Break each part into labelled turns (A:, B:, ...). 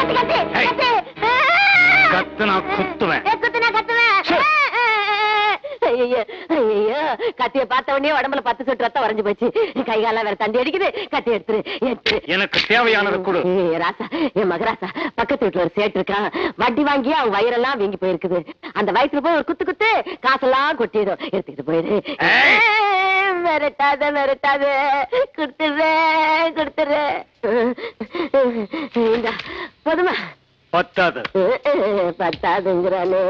A: கத்து கத்து
B: ஏய்.
A: கத்து
B: கத்து நான் குத்துவேன்
A: ஏ, குத்துனா கத்துவேன்
B: சே.
A: ஐயோ ஐயோ கத்திய பார்த்த உடனே உடம்புல பத்து சொட்டு ரத்தம் வரைஞ்சு போச்சு கை கால வேற தண்டி அடிக்குது கத்தி எடுத்துரு எடுத்துரு
B: எனக்கு தேவையானதை கொடு
A: ஏய், ராசா என் மகராசா பக்கத்து வீட்டுல ஒரு சேட்டு இருக்கான் வட்டி வாங்கி அவன் வயிறெல்லாம் வீங்கி போயிருக்குது அந்த வயிற்றுல போய் ஒரு குத்து குத்து காசெல்லாம் கொட்டிடும் எடுத்துக்கிட்டு போயிடு
B: ஏய்.
A: ஏய், மிரட்டாத மிரட்டாத கொடுத்துடுறேன் கொடுத்துடுறேன் இந்தா, போதுமா
B: பத்தாது
A: பத்தாதுங்கிறானே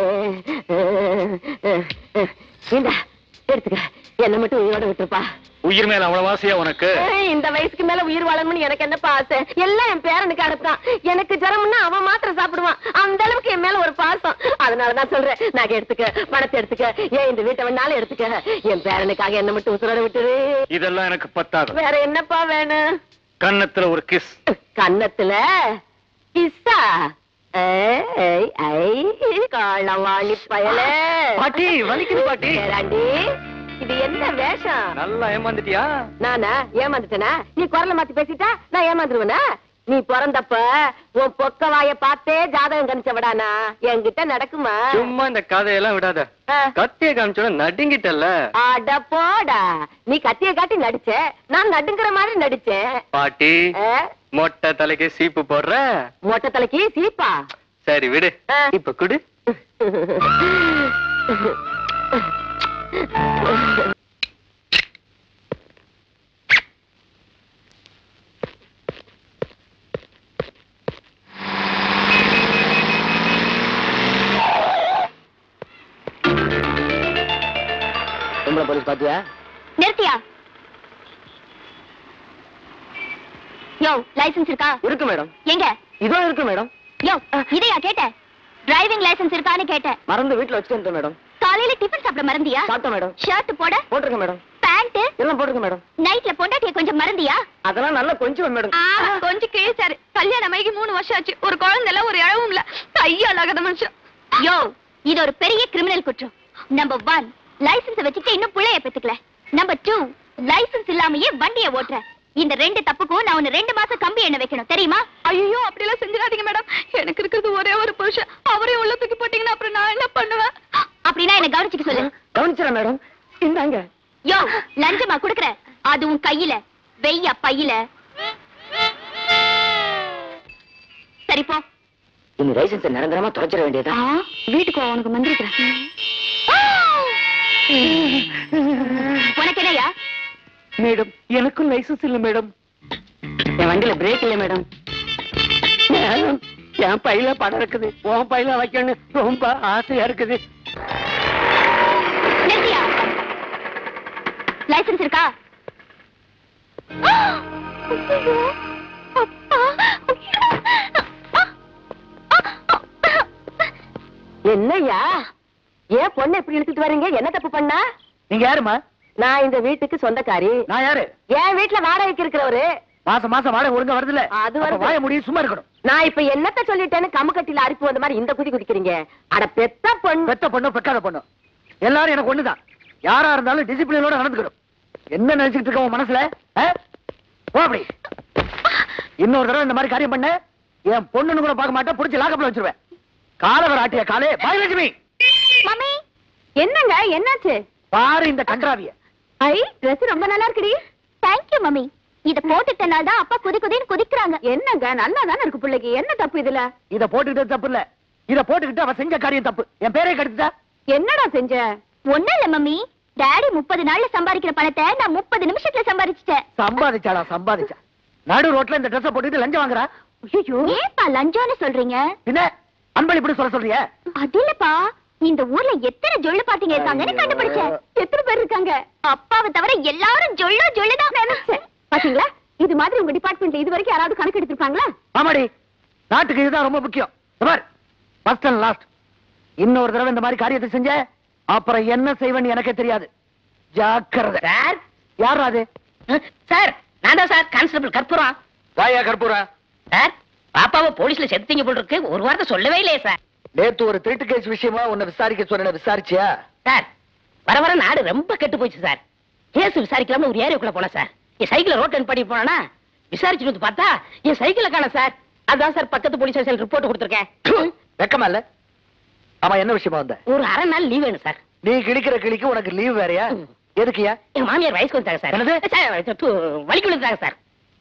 A: இந்தா எடுத்துக்க என்ன மட்டும் உயிரோட விட்டுருப்பா
B: உயிர் மேல அவ்வளவு ஆசையா உனக்கு
A: ஏய், இந்த வயசுக்கு மேல உயிர் வாழணும்னு எனக்கு என்னப்பா ஆசை எல்லாம் என் பேரனுக்கு அடுத்தான் எனக்கு ஜரம்னா அவன் மாத்திரம் சாப்பிடுவான் அந்த அளவுக்கு என் மேல ஒரு பாசம் அதனாலதான் சொல்றேன் நகை எடுத்துக்க பணத்தை எடுத்துக்க ஏன் இந்த வீட்டை வேணாலும் எடுத்துக்க என் பேரனுக்காக என்ன மட்டும் உசுரோட விட்டுரு
B: இதெல்லாம் எனக்கு பத்தாது
A: வேற என்னப்பா வேணும்
B: கன்னத்துல ஒரு கிஸ்
A: கன்னத்துல கிஸ்ஸா ஏய், ஐ, காளவாணி பயலே
B: பாட்டி, வலிக்குது பாட்டி.
A: ஏறாண்டி, இது என்ன வேஷம்
B: நல்லா ஏமாந்துட்டியா
A: நானா ஏமாந்துட்டேனா நீ குரலை மாத்தி பேசிட்டா நான் ஏமாந்துருவேனா நீ பிறந்தப்ப உன் பொக்க வாய பார்த்தே ஜாதகம் கணிச்சவடானா என்கிட்ட நடக்குமா
C: சும்மா இந்த கதையெல்லாம் விடாத
A: ஆ.
C: கத்திய காமிச்சோட நடுங்கிட்டல்ல
A: அட போடா நீ கத்திய காட்டி நடிச்ச நான் நடுங்கிற மாதிரி நடிச்சேன்
C: பாட்டி
A: ஆ,
C: மொட்டை தலைக்கு சீப்பு போடுற
A: மொட்டை தலைக்கு சீப்பா
C: சரி விடு
A: ஆ.
C: இப்ப குடு
D: பொம்பளை போலீஸ் பாத்தியா
E: நிறுத்தியா யோ லைசென்ஸ் இருக்கா
D: இருக்கு மேடம்
E: எங்க
D: இதோ இருக்கு மேடம்
E: யோ இதையா கேட்ட டிரைவிங் லைசென்ஸ் இருக்கான்னு கேட்டேன்
D: மறந்து வீட்டுல வச்சுட்டு மேடம்
E: காலையில டிஃபன் சாப்பிட மறந்தியா
D: சாப்பிட்டேன் மேடம்
E: ஷர்ட் போட
D: போட்டிருக்கேன் மேடம்
E: பேண்ட்
D: எல்லாம் போட்டிருக்கேன் மேடம்
E: நைட்ல பொண்டாட்டிய கொஞ்சம் மறந்தியா
D: அதெல்லாம் நல்லா கொஞ்சம் மேடம்
E: கொஞ்சம் கிழிச்சாரு கல்யாணம் ஆகி மூணு வருஷம் ஆச்சு ஒரு குழந்தை இல்ல ஒரு இழவும் இல்ல கையாலாகாத மனுஷன் யோ இது ஒரு பெரிய கிரிமினல் குற்றம் நம்பர் ஒன் லைசென்ஸ் வச்சுட்டு இன்னும் புள்ளைய பெத்துக்கல நம்பர் டூ லைசென்ஸ் இல்லாமயே வண்டிய ஓட்டுற இந்த ரெண்டு தப்புக்கும் நான் உன்னை ரெண்டு மாசம் கம்பி எண்ணெய் வைக்கணும் தெரியுமா ஐயோ அப்படி எல்லாம் செஞ்சிடாதீங்க மேடம் எனக்கு இருக்கிறது ஒரே ஒரு புருஷன் அவரையும் உள்ள தூக்கி போட்டீங்கன்னா அப்புறம் நான் என்ன பண்ணுவேன் அப்படின்னா என்ன கவனிச்சுக்க சொல்லு
D: கவனிச்சிடறேன் மேடம் இந்தாங்க
E: யோ லஞ்சமா குடுக்குற அது உன் கையில வெய்யா பையில சரி போ
D: இந்த லைசன்ஸ் நிரந்தரமா தொலைச்சிட வேண்டியதா
E: வீட்டுக்கு உனக்கு வந்திருக்கிறேன் உனக்கு என்னையா
D: மேடம் எனக்கும் லைசன்ஸ் இல்ல மேடம் என் வண்டியில பிரேக் இல்ல மேடம் மேடம் என் பையில படம் இருக்குது உன் பையில வைக்கணும் ரொம்ப ஆசையா இருக்குது
E: நிறுத்தியா லைசென்ஸ் இருக்கா ஐயோ, அப்பா,
A: என்னய்யா ஏன் பொண்ணு இப்படி இழுத்துட்டு வரீங்க என்ன தப்பு பண்ணா
D: நீங்க யாருமா
A: நான் இந்த வீட்டுக்கு சொந்தக்காரி
D: நான் யாரு
A: என் வீட்டுல வாடகைக்கு இருக்கிறவரு
D: மாசம் மாசம் வாடகை ஒழுங்கா வருதுல்ல
A: அது
D: அப்ப
A: வருது.
D: வாய முடியும் சும்மா இருக்கணும்
A: நான் இப்ப என்னத்த சொல்லிட்டேன்னு கம்முக்கட்டில அரிப்பு வந்த மாதிரி இந்த குதி குதிக்கிறீங்க அட பெத்த பொண்ணு
D: பெத்த பொண்ணு பெக்காத பொண்ணு எல்லாரும் எனக்கு ஒண்ணுதான் யாரா இருந்தாலும் டிசிப்ளினோட நடந்துக்கணும் என்ன நினைச்சிட்டு இருக்க உன் மனசுல ஆ? போ அப்படி இன்னொரு தடவை இந்த மாதிரி காரியம் பண்ண என் பொண்ணுன்னு கூட பார்க்க மாட்டேன் புடிச்சு லாக்கப்ல வச்சிருவேன் காலவர் ஆட்டிய காலே பாயலட்சுமி
E: மம்மி
A: என்னங்க என்னாச்சு
D: பாரு இந்த கன்றாவிய
A: ஐ Dress ரொம்ப நல்லா இருக்குடி
E: தேங்க்யூ மம்மி இத போட்டுட்டனால தான் அப்பா குதி குதின்னு குதிக்கிறாங்க
A: என்னங்க நல்லா தானே இருக்கு பிள்ளைக்கு என்ன தப்பு இதுல
D: இத போட்டுக்கிட்டது தப்பு இல்ல இத போட்டுக்கிட்டு அவ செஞ்ச காரியம் தப்பு என் பேரே கெடுத்துட்டா
A: என்னடா செஞ்ச
E: ஒண்ணும் இல்ல மம்மி டாடி முப்பது நாள்ல சம்பாதிக்கிற பணத்தை நான் முப்பது நிமிஷத்துல சம்பாதிச்சிட்டேன்
D: சம்பாதிச்சாளா சம்பாதிச்சா நடு ரோட்ல இந்த ட்ரெஸ் போட்டுட்டு லஞ்சம் வாங்குறா
E: ஏன்பா லஞ்சம்னு சொல்றீங்க
D: என்ன அன்பளி இப்படி சொல்ல சொல்றிய
E: அது இல்லப்பா இந்த ஊர்ல எத்தனை ஜொல்லு பாத்தீங்க இருக்காங்கன்னு கண்டுபிடிச்சேன் எத்தனை பேர் இருக்காங்க அப்பாவை தவிர எல்லாரும் ஜொல்லு ஜொல்லுதான் நினைச்சேன்
A: பாத்தீங்களா இது மாதிரி உங்க டிபார்ட்மெண்ட்ல இது வரைக்கும் யாராவது கணக்கு எடுத்திருப்பாங்களா
D: ஆமாடி நாட்டுக்கு இதுதான் ரொம்ப முக்கியம் பார் ஃபர்ஸ்ட் அண்ட் லாஸ்ட் இன்னொரு தடவை இந்த மாதிரி காரியத்தை செஞ்ச அப்புறம் என்ன செய்வேன்னு எனக்கே தெரியாது ஜாக்கிரதை
F: சார்
D: யார் அது
F: சார் நான் தான் சார் கான்ஸ்டபிள் கற்பூரம்
D: வாயா கற்பூரா
F: சார் பாப்பாவை போலீஸ்ல செத்துட்டீங்க போல் இருக்கு ஒரு வார்த்தை சொல்லவே இல்லையே சார்
D: நேத்து ஒரு திருட்டு கேஸ் விஷயமா உன்னை விசாரிக்க சொன்ன விசாரிச்சியா
F: சார் வர வர நாடு ரொம்ப கெட்டு போச்சு சார் கேஸ் விசாரிக்கலாம்னு ஒரு ஏரியாக்குள்ள போனேன் சார் என் சைக்கிள ரோட்ல பண்ணி போனா விசாரிச்சுட்டு வந்து பார்த்தா என் சைக்கிளை காணோம் சார் அதான் சார் பக்கத்து போலீஸ் ஸ்டேஷன் ரிப்போர்ட் கொடுத்துருக்கேன்
D: வெக்கமா இல்ல ஆமா என்ன விஷயமா வந்த
F: ஒரு அரை நாள் லீவ் வேணும் சார்
D: நீ கிழிக்கிற கிளிக்கு உனக்கு லீவ் வேறயா எதுக்குயா
F: எங்க மாமியார் வயசுக்கு வந்துட்டாங்க சார்
D: என்னது?
F: சார் து- வலிக்கு விழுந்தாங்க சார்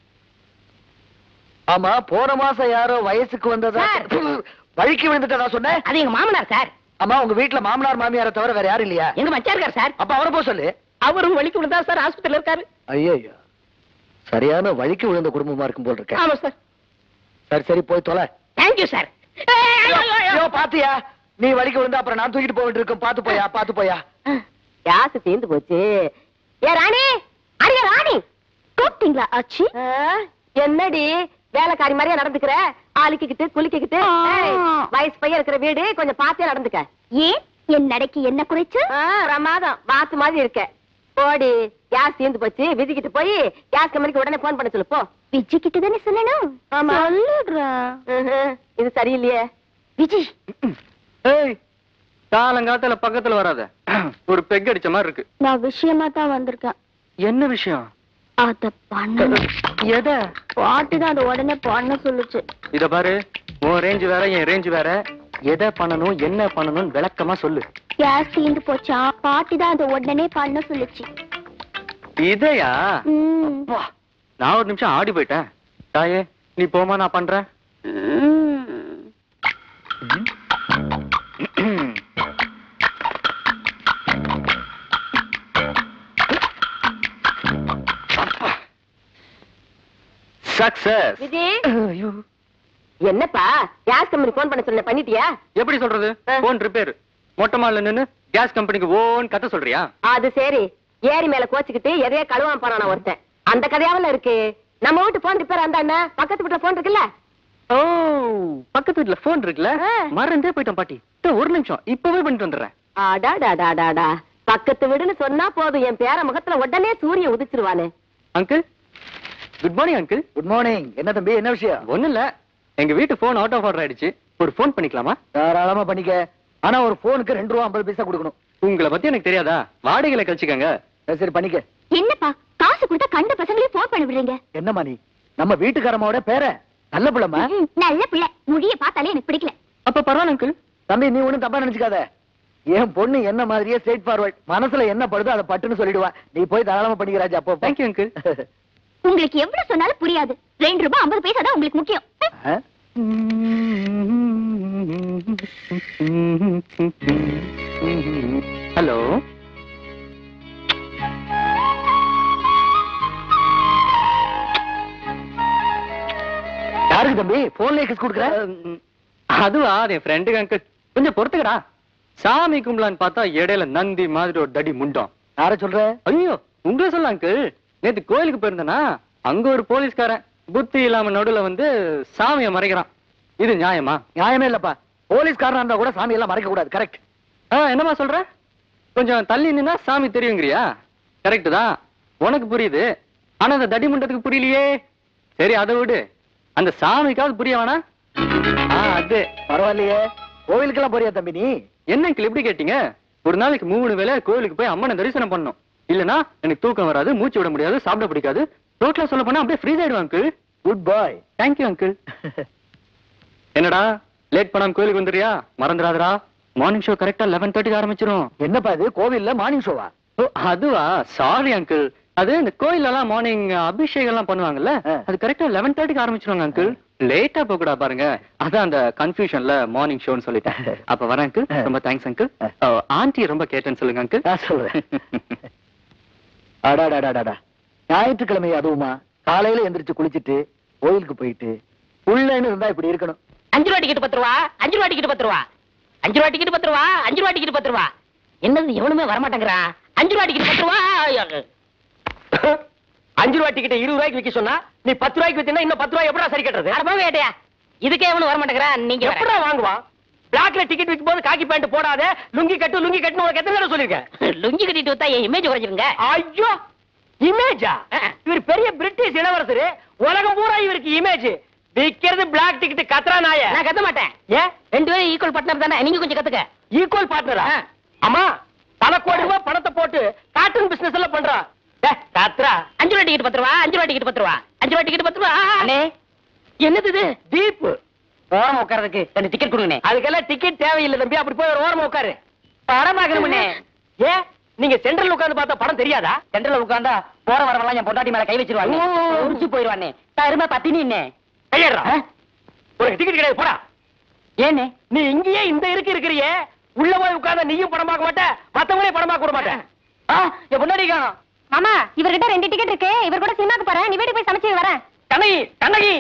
D: ஆமா போன மாசம் யாரோ வயசுக்கு வந்ததா
F: சார்.
D: வழிக்கு விழுந்துட்டதா சொன்னேன்
F: அது எங்க மாமனார் சார்
D: ஆமா உங்க வீட்டுல மாமனார் மாமியாரை தவிர வேற யாரும் இல்லையா
F: எங்க மச்சா இருக்கார் சார்
D: அப்ப அவரை போக சொல்லு
F: அவரும் வலிக்கு விழுந்தா சார் ஆஸ்பத்திரியில இருக்காரு
D: ஐயோ சரியான வழிக்கு விழுந்த குடும்பமா இருக்கும் போல் இருக்க
F: ஆமா சார்
D: சரி சரி போய் தொலை
F: தேங்க்யூ சார்
D: ஐயோ பாத்தியா நீ வழிக்கு விழுந்தா அப்புறம் நான் தூக்கிட்டு போக வேண்டியிருக்கும் பாத்து போயா பாத்து போயா
A: கேஸ் தீர்ந்து போச்சு ஏ ராணி அடியே ராணி
E: கூப்பிட்டீங்களா ஆச்சி
A: ஆ, என்னடி வேலைக்காரி மாதிரியா நடந்துக்கிற ஆலிக்கிட்டு குளிக்கிட்டு
E: ஆ.
A: ஏய், வயசு பையன் இருக்கிற வீடு கொஞ்சம் பாத்தியா நடந்துக்க
E: ஏன் என் நடைக்கு என்ன குறைச்சு
A: ஆ, பிரமாதம் வாத்து மாதிரி இருக்க போடி கேஸ் தீர்ந்து போச்சு விதிக்கிட்டு போய் கேஸ் கம்பெனிக்கு உடனே போன் பண்ண சொல்லு போ
E: விஜய் கிட்ட தானே சொல்லணும்
A: ஆமா.
E: சொல்லுடுறேன்
A: ம்ஹும். இது சரியில்லையே
E: விஜய்
C: ஏய் காலங்காத்தால பக்கத்துல வராத ஒரு பெக் அடிச்ச மாதிரி இருக்கு
E: நான் விஷயமா தான் வந்திருக்கேன்
C: என்ன விஷயம்
E: அத பண்ணணும்
C: எத
E: பாட்டு தான் அது உடனே பண்ண சொல்லுச்சு
C: இத பாரு உன் ரேஞ்ச் வேற என் ரேஞ்ச் வேற எதை பண்ணணும் என்ன பண்ணணும்னு விளக்கமா சொல்லு
E: கேஸ் தீந்து போச்சா பாட்டி தான் அதை உடனே பண்ண சொல்லுச்சு
C: இதையா
E: ம்.
C: அப்பா, நான் ஒரு நிமிஷம் ஆடி போயிட்டேன் தாயே நீ போமா நான் பண்றேன்
E: ம்.
C: சக்சஸ்
A: விஜய் என்னப்பா கேஸ் கம்பெனி போன் பண்ண சொல்ல பண்ணிட்டியா
C: எப்படி சொல்றது
A: ஆ.
C: போன் ரிப்பேர் மொட்டை மால்ல நின்னு கேஸ் கம்பெனிக்கு ஓன் கத்த சொல்றியா
A: அது சரி ஏரி மேல கோச்சுக்கிட்டு எதையோ கழுவாம போறானா ஒருத்தன் அந்த கதையாவில் இருக்கு நம்ம வீட்டு போன் ரிப்பேர் அந்த அண்ணா பக்கத்து வீட்டுல போன் இருக்குல்ல
C: ஓ பக்கத்து வீட்டுல போன் இருக்குல்ல
A: ஆ.
C: மறந்தே போயிட்டேன் பாட்டி இதோ ஒரு நிமிஷம் இப்பவே பண்ணிட்டு வந்துடுறேன்
A: அடாடாடாடாடா பக்கத்து வீடுன்னு சொன்னா போதும் என் பேர முகத்துல உடனே சூரியன் உதிச்சிருவானே
C: uncle good morning uncle
D: good morning என்ன தம்பி என்ன விஷயம்
C: ஒண்ணும் இல்ல எங்க வீட்டு போன் அவுட் ஆஃப் ஆர்டர் ஆயிடுச்சு ஒரு போன் பண்ணிக்கலாமா
D: தாராளமா பண்ணிக்க ஆனா ஒரு போனுக்கு ரெண்டு ரூபா ஐம்பது பைசா கொடுக்கணும்
C: உங்களை பத்தி எனக்கு தெரியாதா வாடகையில கழிச்சுக்கங்க
D: சரி, சரி பண்ணிக்க
E: என்னப்பா காசு கொடுத்தா கண்ட பசங்களையும் போன் பண்ணி விடுறீங்க
D: என்னம்மா நீ நம்ம வீட்டுக்காரமாவோட பேர நல்ல பிள்ளைமா
E: ம், நல்ல பிள்ளை முடிய பார்த்தாலே எனக்கு பிடிக்கல
C: அப்ப பரவாயில்ல அங்கிள்
D: தம்பி நீ ஒண்ணும் தப்பா நினைச்சுக்காத என் பொண்ணு என்ன மாதிரியே ஸ்ட்ரெயிட் ஃபார்வர்ட் மனசுல என்ன படுதோ அதை பட்டுன்னு சொல்லிடுவா நீ போய் தாராளமா பண்ணிக்க ராஜா அப்போ
C: தேங்க்யூ அங்கிள்
E: உங்களுக்கு எவ்வளவு சொன்னாலும் புரியாது ரெண்டு ரூபாய் ஐம்பது பைசா தான் உங்களுக்கு முக்கியம்
D: ஆ?
C: ஹலோ
D: யாருக்கு தம்பி போன்லயே கிஸ் கொடுக்குற
C: அதுவா அது என் ஃப்ரெண்டுக்கு அங்கிள் கொஞ்சம் பொறுத்துக்கடா சாமி கும்பலான்னு பார்த்தா இடையில நந்தி மாதிரி ஒரு தடி முண்டம்
D: யார சொல்ற
C: ஐயோ உங்களை சொல்ல அங்கிள் நேத்து கோயிலுக்கு போயிருந்தேனா அங்க ஒரு போலீஸ்காரன் புத்தி இல்லாம நடுவுல வந்து சாமியை மறைக்கிறான் இது நியாயமா
D: நியாயமே இல்லப்பா போலீஸ்காரனா இருந்தா கூட சாமி எல்லாம் மறைக்க கூடாது கரெக்ட்
C: ஆ என்னமா சொல்ற கொஞ்சம் தள்ளி நின்னா சாமி தெரியுங்கிறியா கரெக்ட் தான் உனக்கு புரியுது ஆனா அந்த தடி முண்டத்துக்கு புரியலையே சரி அதை விடு அந்த சாமிக்காவது புரிய வேணா ஆ அது
D: பரவாயில்லையே கோவிலுக்கெல்லாம் போறியா தம்பி நீ
C: என்ன அங்கிள் இப்படி கேட்டீங்க ஒரு நாளைக்கு மூணு வேளை கோயிலுக்கு போய் அம்மனை தரிசனம் பண்ணணும் இல்லனா எனக்கு தூக்கம் வராது மூச்சு விட முடியாது சாப்பிட பிடிக்காது ரோட்ல சொல்ல போனா அப்படியே ஃப்ரீஸ் ஆயிடுவான் uncle
D: goodbye
C: thank you uncle என்னடா லேட் பண்ணாம கோயிலுக்கு வந்துறியா மறந்துடாதடா மார்னிங் ஷோ கரெக்டா லெவன் தேர்ட்டிக்கு ஆரம்பிச்சிரும்
D: என்னப்பா இது கோவில்ல மார்னிங் ஷோவா
C: ஓ அதுவா சாரி அங்கிள் அது இந்த கோயில்ல எல்லாம் மார்னிங் அபிஷேகம் எல்லாம் பண்ணுவாங்கல்ல
D: ஆ.
C: அது கரெக்டா லெவன் தேர்ட்டிக்கு ஆரம்பிச்சிருவாங்க அங்கிள் லேட்டா போக கூடா பாருங்க அதான் அந்த கன்ஃபியூஷன்ல மார்னிங் ஷோன்னு சொல்லிட்டேன் அப்ப வரேன் அங்கிள் ரொம்ப தேங்க்ஸ் அங்கிள் ஆண்டி ரொம்ப கேட்டேன்னு சொல்லுங்க அங்கிள்
D: நான் சொல்றேன் அடாடாடாடாடா ஞாயிற்றுக்கிழமை அதுவுமா காலையில எந்திரிச்சு குளிச்சிட்டு கோயிலுக்கு போயிட்டு உள்ளன்னு இருந்தா இப்படி இருக்கணும்
F: அஞ்சு ரூபா டிக்கெட் பத்து ரூபா அஞ்சு ரூபா டிக்கெட் பத்து ரூபா அஞ்சு ரூபா டிக்கெட் பத்து ரூபா அஞ்சு ரூபா டிக்கெட் பத்து ரூபா என்னது எவனுமே வரமாட்டேங்கிறான் அஞ்சு ரூபா டிக்கெட் பத்து ரூபா
B: அஞ்சு ரூபாய் டிக்கெட் இருபது ரூபாய்க்கு விற்க சொன்னா நீ பத்து ரூபாய்க்கு வித்தீங்கன்னா இன்னும் பத்து ரூபாய் எப்படா சரி கட்டுறது
F: அட போங்க ஏட்டையா இதுக்கே எவனும் வரமாட்டேங்கிறான் நீங்க வேற.
B: எப்படா வாங்குவான் பிளாக்ல டிக்கெட் விற்கும் போது காக்கி பேண்ட் போடாத லுங்கி கட்டு லுங்கி கட்டுன்னு உனக்கு எத்தனை தடவை சொல்லிருக்கேன்
F: லுங்கி கட்டிட்டு வந்தா என் இமேஜ் குறைஞ்சிருங்க
B: ஐயோ இமேஜா இவர் பெரிய பிரிட்டிஷ் இளவரசர் உலகம் பூரா இவருக்கு இமேஜ் விக்கிறது பிளாக் டிக்கெட் கத்ரா நாய
F: நான் கத்த மாட்டேன்
B: ஏன்
F: ரெண்டு பேரும் ஈக்குவல் பார்ட்னர் தானே நீங்க கொஞ்சம் கத்துக்க
B: ஈக்குவல் பார்ட்னரா அம்மா பல கோடி ரூபாய் பணத்தை போட்டு கார்ட்டூன் பிசினஸ் எல்லாம் பண்றான் டேய், கத்ரா
F: அஞ்சு ரூபா டிக்கெட் பத்து ரூபா அஞ்சு ரூபா டிக்கெட் பத்து ரூபா அஞ்சு ரூபா டிக்கெட் பத்து ரூபா
B: அண்ணே
F: என்னது இது
B: ஜீப்
F: ஓரமா உட்கார்றதுக்கு ரெண்டு டிக்கெட் கொடுங்கண்ணே
B: அதுக்கெல்லாம் டிக்கெட் தேவையில்லை தம்பி அப்படி போய் ஒரு ஓரமா உட்காரு
F: படம் பாக்கணும்னே
B: ஏன் நீங்க சென்ட்ரல் உட்கார்ந்து பார்த்தா படம் தெரியாதா
F: சென்டர்ல உட்கார்ந்தா போற வரவெல்லாம் என் பொண்டாட்டி மேல கை வச்சிருவாங்க
B: ஓ.
F: உரிச்சு போயிருவானே தரும பத்தினின்னே
B: கையேறா உனக்கு டிக்கெட் கிடையாது போடா
F: ஏனே
B: நீ இங்கேயே இந்த இருக்கு இருக்கிறியே உள்ள போய் உட்கார்ந்தா நீயும் படம் பார்க்க மாட்ட மத்தவங்களையும் படம் பார்க்க விட மாட்டேன்
F: ஆ என் பொண்டாட்டி காணோம்
A: மாமா இவர்கிட்ட ரெண்டு டிக்கெட் இருக்கு இவர் கூட சினிமாக்கு போறேன் நீ வீட்டுக்கு போய் சமைச்சு வரேன்
B: கண்ணகி கண்ணகி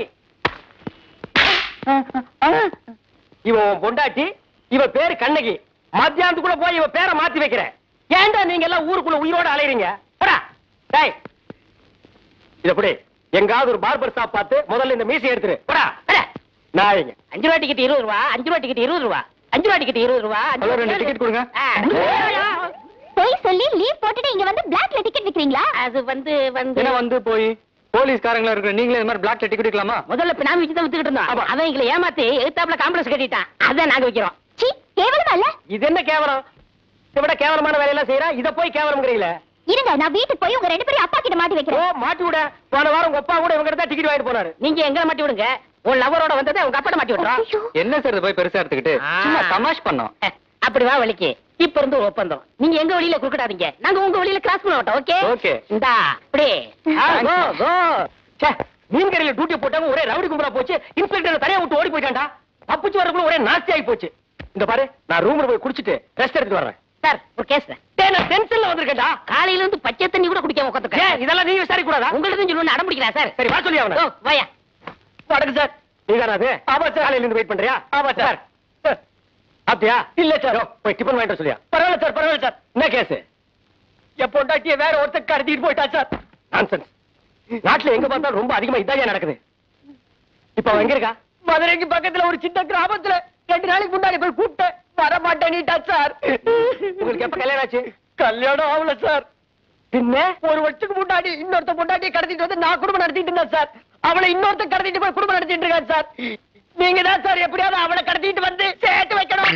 B: இவன் உன் பொண்டாட்டி இவ பேரு கண்ணகி மத்தியானத்துக்குள்ள போய் இவ பேரை மாத்தி வைக்கிறேன் ஏன்டா நீங்க எல்லாம் ஊருக்குள்ள உயிரோட அலையறீங்க போடா டேய் இத புடி எங்காவது ஒரு பார்பர் ஷாப் பார்த்து முதல்ல இந்த மீசை எடுத்துரு போடா அட. நாயங்க
F: அஞ்சு ரூபா டிக்கெட் இருபது ரூபா அஞ்சு ரூபா டிக்கெட் இருபது ரூபா அஞ்சு ரூபா டிக்கெட் இருபது ரூபா அஞ்சு
C: ஹலோ
F: ரூபா
C: ரெண்டு டிக்கெட் கொடுங்க
F: ஆ.
E: போய் சொல்லி லீவ் போட்டுட்டு இங்க வந்து பிளாக்ல டிக்கெட் விக்கிறீங்களா
F: அது வந்து வந்து
C: என்ன வந்து போய் போலீஸ்காரங்களா இருக்கிற நீங்களே இந்த மாதிரி பிளாக்ல டிக்கெட் விற்கலாமா
F: முதல்ல பினாமி வச்சு தான் வித்துக்கிட்டு இருந்தோம்
B: ஆமா.
F: அவன் எங்களை ஏமாத்தி எழுத்தாப்புல காம்ப்ளெக்ஸ் கட்டிட்டான் அதான் நாங்க வைக்கிறோம்
E: சீ கேவலமா இல்ல
B: இது என்ன கேவலம் இதை விட கேவலமான வேலையெல்லாம் செய்யறா இத போய் கேவலம்ங்கிறீங்களே
E: இருங்க நான் வீட்டுக்கு போய் உங்க ரெண்டு பேரும் அப்பா கிட்ட மாட்டி
B: ஓ
E: வைக்கிறேன்
B: மாட்டி விட போன வாரம் உங்க அப்பா கூட இவங்க தான் டிக்கெட் வாங்கிட்டு போனாரு
F: நீங்க எங்களை மாட்டி விடுங்க உன் லவரோட வந்ததை உங்க அப்பட மாட்டி விடுறோம்
E: ஐயோ.
C: என்ன சார் இது போய் பெருசா எடுத்துக்கிட்டு
F: ஆ.
C: சும்மா தமாஷ் பண்ணோம்
F: அஹ், அப்படி வா வலிக்கு இப்ப இருந்து ஒரு ஒப்பந்தம் நீங்க எங்க வழியில குறுக்கிடாதீங்க நாங்க உங்க வழியில கிராஸ் பண்ண மாட்டோம் ஓகே
C: Okay.
F: இந்தா அப்படி
B: கோ கோ ச்சே மீன் கடையில டியூட்டி போட்டாங்க ஒரே ரவுடி கும்பரா போச்சு இன்ஸ்பெக்டர் தரையா விட்டு ஓடி போயிட்டான்டா தப்பிச்சு வரக்குள்ள ஒரே நாஸ்தி ஆகி போச்சு இந்த பாரு நான் ரூம்ல போய் குடிச்சிட்டு ரெஸ்ட் எடுத்துட்டு வரேன்
F: சார் ஒரு கேஸ்
B: டேய் நான் டென்ஷன்ல வந்திருக்கேன்டா
F: காலையில இருந்து பச்சை தண்ணி கூட குடிக்காம
B: ஏன்
F: உட்காந்துருக்கேன்
B: இதெல்லாம் நீ விசாரிக்க கூடாதா
F: உங்கள்ட்ட சொல்லணும் அடம் பிடிக்கிறா சார்
B: சரி வா சொல்லி அவன
F: ஓ வாயா
B: வணக்கம் சார் நீதானா அது ஆமா சார் காலையில இருந்து வெயிட் பண்றியா ஆமா சார் அப்படியா இல்ல சார் போய் டிபன் வாங்கிட்டு வர சொல்லியா பரவாயில்ல சார் பரவாயில்ல சார் என்ன கேஸ் என் பொண்டாட்டிய வேற ஒருத்தர் கடத்திட்டு போயிட்டா சார் நான்சென்ஸ் நாட்டுல எங்க பார்த்தாலும் ரொம்ப அதிகமா இதான் நடக்குது இப்ப அவன் எங்க இருக்கா மதுரைக்கு பக்கத்துல ஒரு சின்ன கிராமத்துல ரெண்டு நாளைக்கு முன்னாடி போய் கூப்பிட்டேன் வர மாட்டேன்னுட்டா சார் உங்களுக்கு எப்ப கல்யாணம் ஆச்சு கல்யாணம் ஆகல சார் பின்ன ஒரு வருஷத்துக்கு முன்னாடி இன்னொருத்த பொண்டாட்டியை கடத்திட்டு வந்து நான் குடும்பம் நடத்திட்டு இருந்தேன் சார் அவளை இன்னொருத்த கடத்திட்டு போய் குடும்பம் நடத்திட்டு இருக்கான் சார் நீங்க தான் சார் எப்படியாவது அவளை கடத்திட்டு வந்து சேர்த்து வைக்கணும்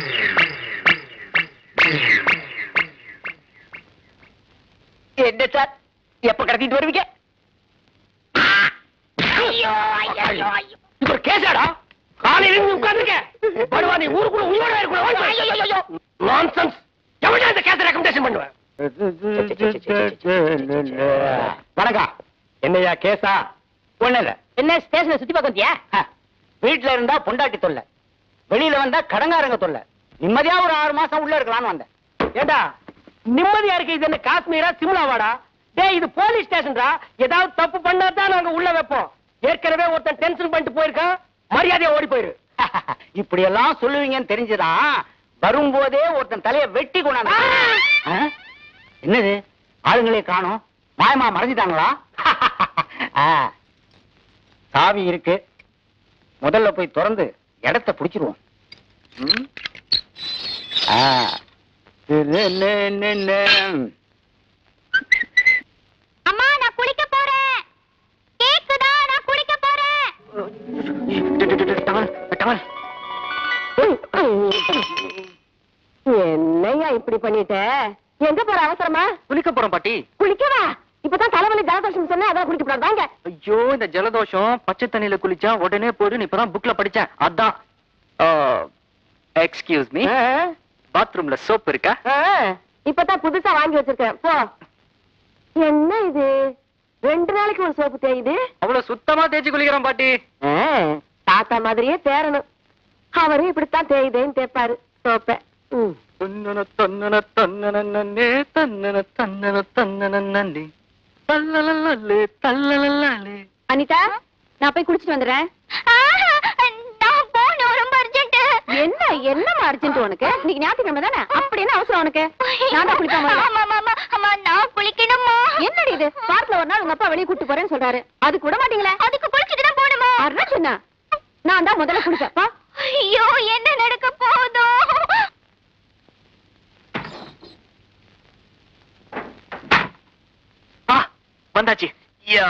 B: என்ன சார் எப்ப கடத்திட்டு வருவீங்க இது ஒரு கேஸாடா காலையில இருந்து உட்கார்ந்துருக்க படுவா நீ ஊருக்குள்ள உயிரோட இருக்கணும் நான்சென்ஸ் எவனா இந்த கேஸ ரெக்கமெண்டேஷன் பண்ணுவேன் வணக்கம் என்னையா கேஸா ஒண்ணு இல்ல
F: என்ன ஸ்டேஷனை சுத்தி பார்க்க வந்தியா
B: ஹ, வீட்ல இருந்தா பொண்டாட்டி தொல்லை வெளியில வந்தா கடங்காரங்க தொல்லை நிம்மதியா ஒரு ஆறு மாசம் உள்ள இருக்கலாம்னு வந்தேன் ஏண்டா நிம்மதியா இருக்கு இது என்ன காஷ்மீரா சிம்லாவாடா டேய் இது போலீஸ் ஸ்டேஷன்டா ஏதாவது தப்பு பண்ணா தான் நாங்க உள்ள வைப்போம் ஏற்கனவே ஒருத்தன் டென்ஷன் பண்ணிட்டு போயிருக்கான் மரியாதையா ஓடி போயிரு
F: இப்படி எல்லாம் சொல்லுவீங்கன்னு தெரிஞ்சுதான் வரும்போதே ஒருத்தன் தலைய வெட்டி கொண்டாந்து ஆ? என்னது ஆளுங்களே காணோம் மாயமா மறைஞ்சிட்டாங்களா ஆ. சாவி இருக்கு முதல்ல போய் திறந்து இடத்த புடிச்சிருவோம் ம்? ஆ.
E: அம்மா நான் குளிக்க போறேன் கேக்குதா நான் குளிக்க போறேன்
B: டவல், டவல்.
A: என்னையா இப்படி பண்ணிட்ட எங்க போற அவசரமா
C: குளிக்க போறோம் பாட்டி
A: குளிக்கவா இப்பதான் தலைவலி ஜலதோஷம் சொன்னேன் அதான் குளிக்க கூடாது வாங்க
C: ஐயோ இந்த ஜலதோஷம் பச்சை தண்ணியில குளிச்சா உடனே போதுன்னு இப்பதான் புக்ல படிச்சேன் அதான் எக்ஸ்கியூஸ் மீ
A: ஆ,
C: பாத்ரூம்ல சோப் இருக்கா
A: ஆ, இப்பதான் புதுசா வாங்கி வச்சிருக்கேன் போ என்ன இது ரெண்டு நாளைக்கு ஒரு சோப்பு தேயுது
C: அவ்வளவு சுத்தமா தேய்ச்சி குளிக்கிறோம் பாட்டி
A: ஆ, தாத்தா மாதிரியே தேரணும் அவரும் இப்படித்தான் தேயுதேன்னு தேப்பாரு சோப்ப ம்.
C: தன்னன தன்னன தன்னன நன்னே தன்னன தன்னன தன்னன நன்னே தல்லலல்லே தல்லலல்லே
A: அனிதா நான் போய் குளிச்சிட்டு வந்துடுறேன்
E: நான் போகணும் ரொம்ப அர்ஜென்ட்
A: என்ன என்ன அர்ஜென்ட் உனக்கு இன்னைக்கு ஞாயிற்றுக்கிழமை தானே அப்படி என்ன அவசரம் உனக்கு நான் தான் குளிக்காம வரேன்.
E: ஆமா ஆமா ஆமா நான் குளிக்கணுமா
A: என்னடி இது வாரத்துல ஒரு நாள் உங்க அப்பா வெளியே கூட்டு போறேன்னு சொல்றாரு அதுக்கு விட மாட்டீங்களே
E: அதுக்கு குளிச்சுட்டு தான் போகணுமா
A: அருணா சொன்னா நான் தான் முதல்ல குளிப்பேன் வா.
E: ஐயோ என்ன நடக்க போதோ
C: ஆ வந்தாச்சு யா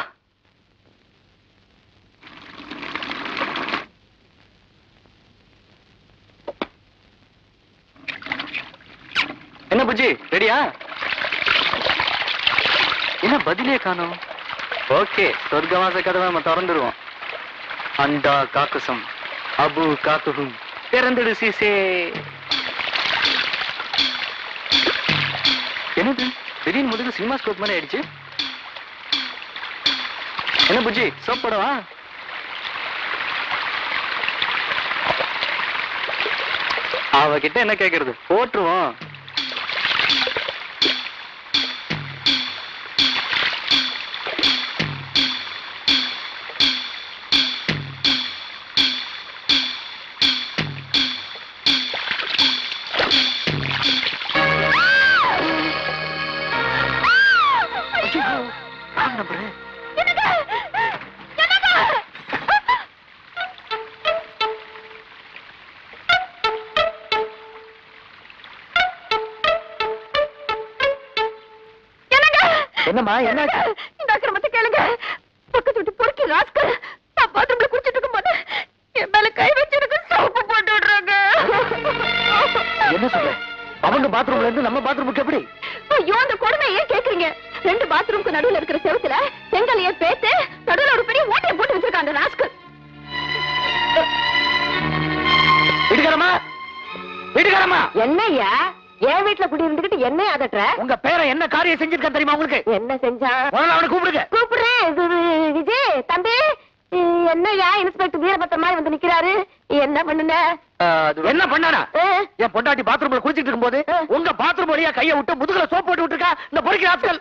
C: என்ன புஜி ரெடியா என்ன பதிலே காணோம் ஓகே சொர்க்கவாச கதவை நம்ம திறந்துருவோம் அண்டா காக்குசம் அபு காத்துகும் திறந்துடு சீசே என்னது திடீர்னு முதுகு சினிமா ஸ்கோப் மாதிரி ஆயிடுச்சு என்ன புஜி சோப் போடவா அவகிட்ட என்ன கேக்குறது போட்டுருவோம்
D: என்னம்மா என்னாச்சு
A: இந்த அக்கிரமத்தை கேளுங்க பக்கத்து வீட்டு பொறுக்கி ராஸ்கல் நான் பாத்ரூம்ல குடிச்சிட்டு இருக்கும்போது என் மேல கை வச்சிருக்கு சோப்பு போட்டு விடுறாங்க
D: என்ன சொல்ற அவங்க பாத்ரூம்ல இருந்து நம்ம பாத்ரூமுக்கு எப்படி
A: ஐயோ அந்த கொடுமை ஏன் கேக்குறீங்க ரெண்டு பாத்ரூம்க்கு நடுவுல இருக்கிற செவுத்துல செங்கலைய பேத்து நடுவுல ஒரு பெரிய ஓட்டையை போட்டு வச்சிருக்காங்க அந்த ராஸ்கல்
D: வீட்டுக்காரமா வீட்டுக்காரமா
A: என்னய்யா என் வீட்டுல குடி இருந்துகிட்டு என்ன அதட்டுற
D: உங்க பேரை என்ன காரியம் செஞ்சிருக்கா தெரியுமா உங்களுக்கு
A: என்ன செஞ்சான்
D: முதல்ல அவனை கூப்பிடுங்க
A: கூப்பிடுறேன் இது, இது, விஜய் தம்பி இ- என்னய்யா இன்ஸ்பெக்டர் வீரபத்திர மாதிரி வந்து நிக்கிறாரு என்ன பண்ணுன
D: என்ன பண்ணானா
A: ஆ?
D: என் பொண்டாட்டி பாத்ரூம்ல குளிச்சிட்டு இருக்கும்போது
A: ஆ.
D: உங்க பாத்ரூம் வழியா கைய விட்டு முதுகுல சோப் போட்டு விட்டுருக்கா இந்த பொறுக்கி ஆட்கள்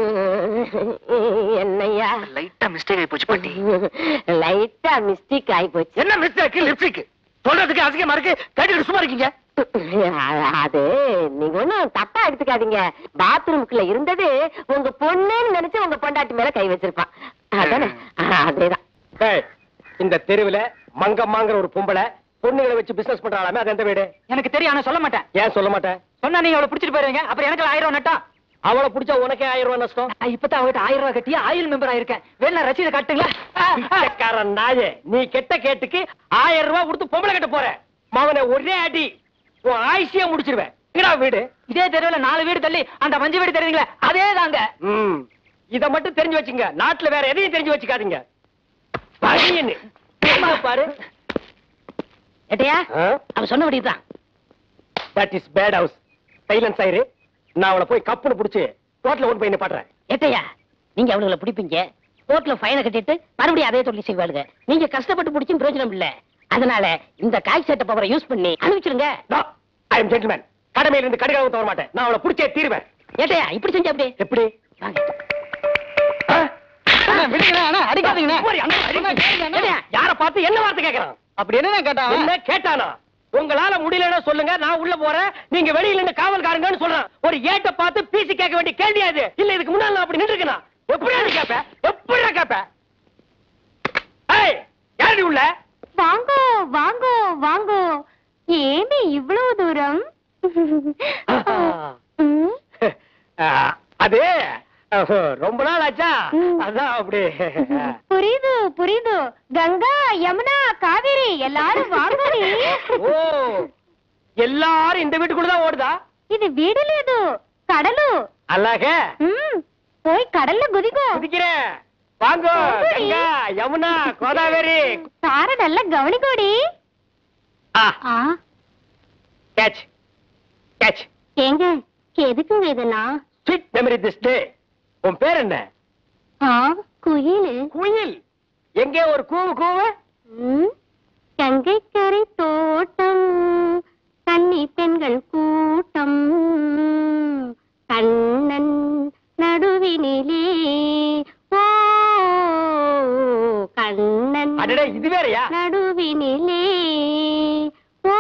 A: என்னய்யா
C: லைட்டா மிஸ்டேக் ஆகி போச்சு பாட்டி
A: லைட்டா மிஸ்டேக் ஆயி போச்சு
D: என்ன மிஸ்டேக் லிப்ஸ்டிக் சொல்றதுக்கு அசிங்கமா இருக்கு கேட்டுக்கிட்டு சும்மா இருக்கீங்க
A: அது நீங்க ஒண்ணும் தப்பா எடுத்துக்காதீங்க பாத்ரூமுக்குள்ள இருந்தது உங்க பொண்ணுன்னு நினைச்சு உங்க பொண்டாட்டி மேல கை வச்சிருப்பான் அதானே அதேதான்
B: ஏய், இந்த தெருவுல மங்கம்மாங்கிற ஒரு பொம்பளை பொண்ணுங்களை வச்சு பிசினஸ் பண்றாளாமே அது எந்த வீடு
F: எனக்கு தெரியும் ஆனா சொல்ல மாட்டேன்
B: ஏன் சொல்ல மாட்டேன்
F: சொன்னா நீங்க அவளை புடிச்சிட்டு போயிருவீங்க அப்புறம் எனக்கு ஆயிரம் ரூபாய் நட்டா
B: அவளை பிடிச்சா உனக்கே ஆயிரம் ரூபாய் நஷ்டம்
F: நான் இப்பதான் அவகிட்ட ஆயிரம் ரூபாய் கட்டி ஆயில் மெம்பர் ஆயிருக்கேன் வேணா ரசீதை காட்டுங்களா
B: பிச்சைக்காரன் நாயே நீ கெட்ட கேட்டுக்கு ஆயிரம் ரூபாய் கொடுத்து பொம்பளை கட்ட போற மவனை ஒரே அடி உன் ஆயுசியா முடிச்சிருவேன் எங்கடா வீடு
F: இதே தெருவுல நாலு வீடு தள்ளி அந்த மஞ்சு வீடு தெரியுங்களே அதே தாங்க
B: ம் இத மட்டும் தெரிஞ்சு வச்சுங்க நாட்டுல வேற எதையும் தெரிஞ்சு வச்சுக்காதீங்க பையனு. அம்மா பாரு
F: ஏட்டையா அவன் சொன்னபடி தான்
B: that is bad house silence ஆயிரு நான் அவளை போய் கப்புனு புடிச்சு ரோட்ல கொண்டு போய் நிப்பாட்டுறேன்
F: ஏட்டையா நீங்க அவனுங்களை பிடிப்பீங்க கோர்ட்ல ஃபைனை கட்டிட்டு மறுபடியும் அதே சொல்லி செய்வாளுங்க நீங்க கஷ்டப்பட்டு பிடிச்சும் பிரயோஜனம் இல்ல அதனால இந்த காய் சட்ட பவரை யூஸ் பண்ணி அனுப்பிச்சிருங்க
B: ஐ எம் ஜென்டில்மேன் கடமையில இருந்து கடுகாக தவற மாட்டேன் நான் அவளை புடிச்சே தீருவேன்
F: ஏட்டையா இப்படி செஞ்சா அப்படி
B: எப்படி
F: வாங்க
B: ஆ?
F: அடிக்காதீங்கண்ணா
B: போடி, அந்த மாதிரி அடிக்காதீங்க. ஏய்யா, யார பார்த்து என்ன வார்த்தை கேக்குறான்
F: அப்படி என்ன கேட்டா
B: என்ன கேட்டானா உங்களால முடியலன்னா சொல்லுங்க நான் உள்ள போறேன் நீங்க வெளியில இருந்து காவல்காரங்கன்னு சொல்றேன் ஒரு ஏட்ட பார்த்து பீசி கேட்க வேண்டிய கேள்வியா இது இல்ல இதுக்கு முன்னால நான் அப்படி நின்றுக்கணும் எப்படியா நீ கேப்ப எப்படியா கேப்ப ஏய் யாரடி உள்ள
E: வாங்கோ வாங்கோ வாங்கோ ஏமி இவ்வளவு தூரம் ம்,
B: ஆ, அது அஹ், ரொம்ப நாள் ஆச்சா அதான் அப்படி
E: புரியுது புரியுது கங்கா யமுனா காவேரி எல்லாரும் வாங்கடி
B: ஓ எல்லாரும் இந்த வீட்டுக்குள்ள தான் ஓடுதா
E: இது வீடு లేదు కడలు
B: அல்லாக
E: ம், போய் கடல்ல குதிக்கோ
B: குதிக்கிறேன் வாங்க கங்கா யமுனா கோதாவரி
E: சார நல்லா கவனிக்கோடி
B: ஆ
E: ஆ
B: கேட்ச் கேட்ச்
E: ஏங்க எதுக்குங்க இதெல்லாம்
B: ஸ்வீட் மெமரி திஸ் டே உன் பேர் என்ன
E: ஆ குயில்
B: குயில் எங்கே ஒரு கூவு கூவு
E: ம், கங்கைக்கரை தோட்டம் கன்னி பெண்கள் கூட்டம் கண்ணன் நடுவினிலே ஓ கண்ணன்
B: அடடே இது வேறயா
E: நடுவினிலே ஓ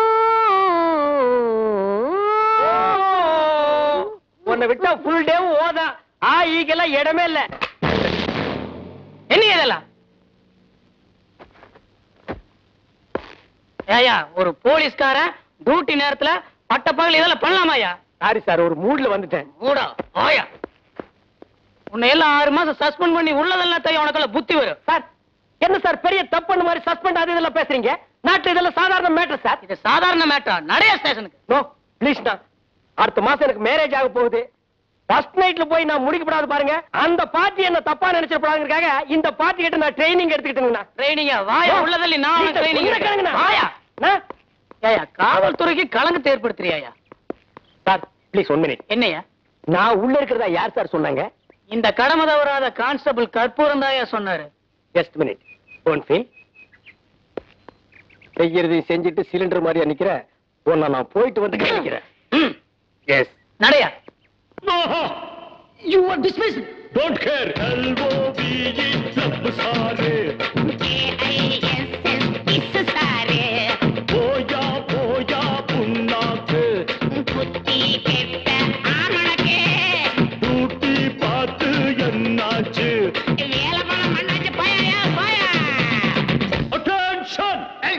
B: உன்னை விட்டா ஃபுல் டேவும் ஓதான் ஆ ஈக்கெல்லாம் இடமே இல்ல
F: என்ன இதெல்லாம் ஏயா ஒரு போலீஸ்காரன் டியூட்டி நேரத்துல பட்ட பகல் இதெல்லாம் பண்ணலாமாயா
B: சாரி சார் ஒரு மூட்ல வந்துட்டேன்
F: மூடா ஆயா உன்னை எல்லாம் ஆறு மாசம் சஸ்பெண்ட் பண்ணி உள்ளதெல்லாம் தெரியும் உனக்கெல்லாம் புத்தி வரும்
B: சார் என்ன சார் பெரிய தப்பு மாதிரி சஸ்பெண்ட் அது இதெல்லாம் பேசுறீங்க நாட்டு இதெல்லாம் சாதாரண மேட்டர் சார்
F: இது சாதாரண மேட்டரா நிறைய ஸ்டேஷனுக்கு
B: நோ ப்ளீஸ் அடுத்த மாசம் எனக்கு மேரேஜ் ஆக போகுது ஃபர்ஸ்ட் நைட்ல போய் நான் முடிக்கப்படாது பாருங்க அந்த பார்ட்டி என்ன தப்பா நினைச்சிடப்படாதுங்கிறதுக்காக இந்த பார்ட்டி கிட்ட நான் ட்ரைனிங் எடுத்துக்கிட்டேங்கண்ணா
F: ட்ரைனிங்கா வாயா உள்ளதில்லை நான் ட்ரைனிங்
B: வாயா அண்ணா.
F: ஏயா காவல்துறைக்கு களங்கத்தை ஏற்படுத்துறியாயா
B: சார் ப்ளீஸ் ஒன் மினிட்
F: என்னையா
B: நான் உள்ள இருக்கிறதா யார் சார் சொன்னாங்க
F: இந்த கடமை தவறாத கான்ஸ்டபிள் கற்பூரம் தாயா சொன்னாரு
B: ஜஸ்ட் மினிட் டோன்ட் ஃபீல் செய்யறது செஞ்சுட்டு சிலிண்டர் மாதிரியா நிக்கிற உன்னை நான் போயிட்டு வந்து நிக்கிறேன்
F: ம்,
B: எஸ்
F: நடையா
B: you are dismiss
G: don't care L O B E सब सारे போயா போயா புண்ணாக்கு டூட்டி பார்த்து என்னாச்சு அட்டென்ஷன்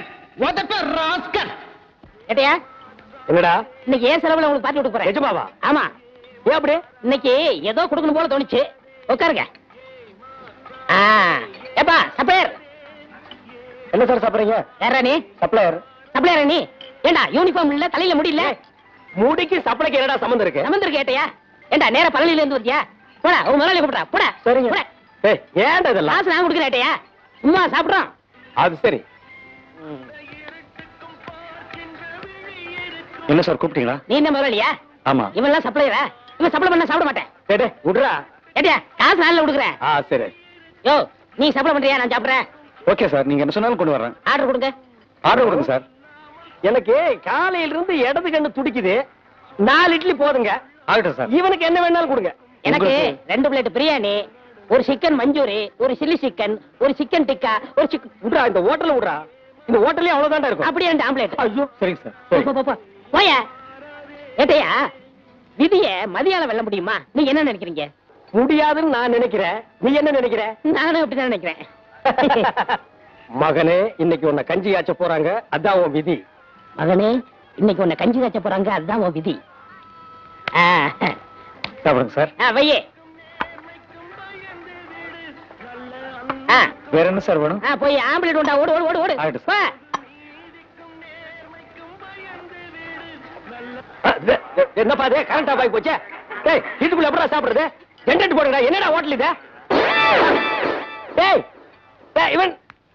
F: ஏட்டையா
B: என்னடா
F: இன்னைக்கு ஏன் செலவுல உங்களுக்கு பாத்து விட்டு போறேன்
B: நிஜமாவா
F: ஆமா
B: ஏன் அப்படி
F: இன்னைக்கு ஏதோ கொடுக்கணும் போல தோணுச்சு உட்காருங்க ஆ, ஏப்பா சப்ளையர்
B: என்ன சார் சாப்பிடுறீங்க
F: யாரா நீ
B: சப்ளையர்
F: சப்ளையர் நீ ஏண்டா யூனிஃபார்ம் இல்ல தலையில முடியல
B: முடிக்கு சப்ளைக்கு என்னடா சம்மந்தம் இருக்கு
F: சமந்தர் கேட்டையா ஏண்டா நேரா பழனில இருந்து வந்தியா போடா உன் முதலாளி கூப்பிடா போடா
B: சரிங்க
F: போடா.
B: ஏய் ஏன்டா இதெல்லாம்
F: காசு நான் கொடுக்குறேட்டையா சும்மா சாப்பிடுறோம்
B: அது சரி
C: என்ன சார் கூப்பிட்டீங்களா
F: நீ என்ன முதலாளியா
C: ஆமா
F: இவன்லாம் சப்ளையரா இவன் சப்ளை பண்ண சாப்பிட மாட்டேன்
B: டேய், டேய், விட்றா
F: ஏட்டியா காசு நாளில் கொடுக்குறேன்
B: ஆ சரி
F: யோ நீ சப்ளை பண்றியா நான் சாப்பிடுறேன்
C: ஓகே சார் நீங்க என்ன சொன்னாலும் கொண்டு வரேன்
F: ஆர்டர் கொடுங்க
C: ஆர்டர் கொடுங்க சார்
B: எனக்கு காலையில இருந்து இடது கண்ணு துடிக்குது நாலு இட்லி போதுங்க
C: ஆகட்டும் சார்
B: இவனுக்கு என்ன வேணாலும் கொடுங்க
F: எனக்கு
C: உங்களுக்கு-
F: ரெண்டு பிளேட் பிரியாணி ஒரு சிக்கன் மஞ்சூரி ஒரு சில்லி சிக்கன் ஒரு சிக்கன் டிக்கா ஒரு சிக்கன்
B: விட்றா இந்த ஹோட்டல்ல விட்றா இந்த ஹோட்டலே அவ்வளவுதான்டா இருக்கும்
F: அப்படியே ரெண்டு ஆம்லேட்
B: ஐயோ
C: சரிங்க சார்
F: போ,
C: சரி
F: போ, போ, போ. போயா ஏட்டையா விதிய மதியால வெல்ல முடியுமா நீங்க என்ன நினைக்கிறீங்க
B: முடியாதுன்னு நான் நினைக்கிறேன் நீ என்ன நினைக்கிற
F: நானும் அப்படிதான் நினைக்கிறேன்
B: மகனே இன்னைக்கு உன்னை கஞ்சி காய்ச்ச போறாங்க அதான் உன் விதி
F: மகனே இன்னைக்கு உன்னை கஞ்சி காய்ச்ச போறாங்க அதுதான் உன் விதி ஆ,
C: சாப்பிடுங்க சார்
F: ஆ, வையே ஆ,
C: வேற என்ன சார் வேணும்
F: ஆ, போய் ஆம்பளை உண்டா ஓடு ஓடு ஓடு ஓடு
C: ஆயிட்டு
F: போ.
B: ஆ, இது- இது- என்னப்பா இது கரண்ட் ஆஃப் ஆகி போச்சே டேய் இதுக்குள்ள எப்படா சாப்பிடுறது ஜென்ரேட் போடுங்கடா என்னடா ஹோட்டல் இது டேய் டேய் இவன்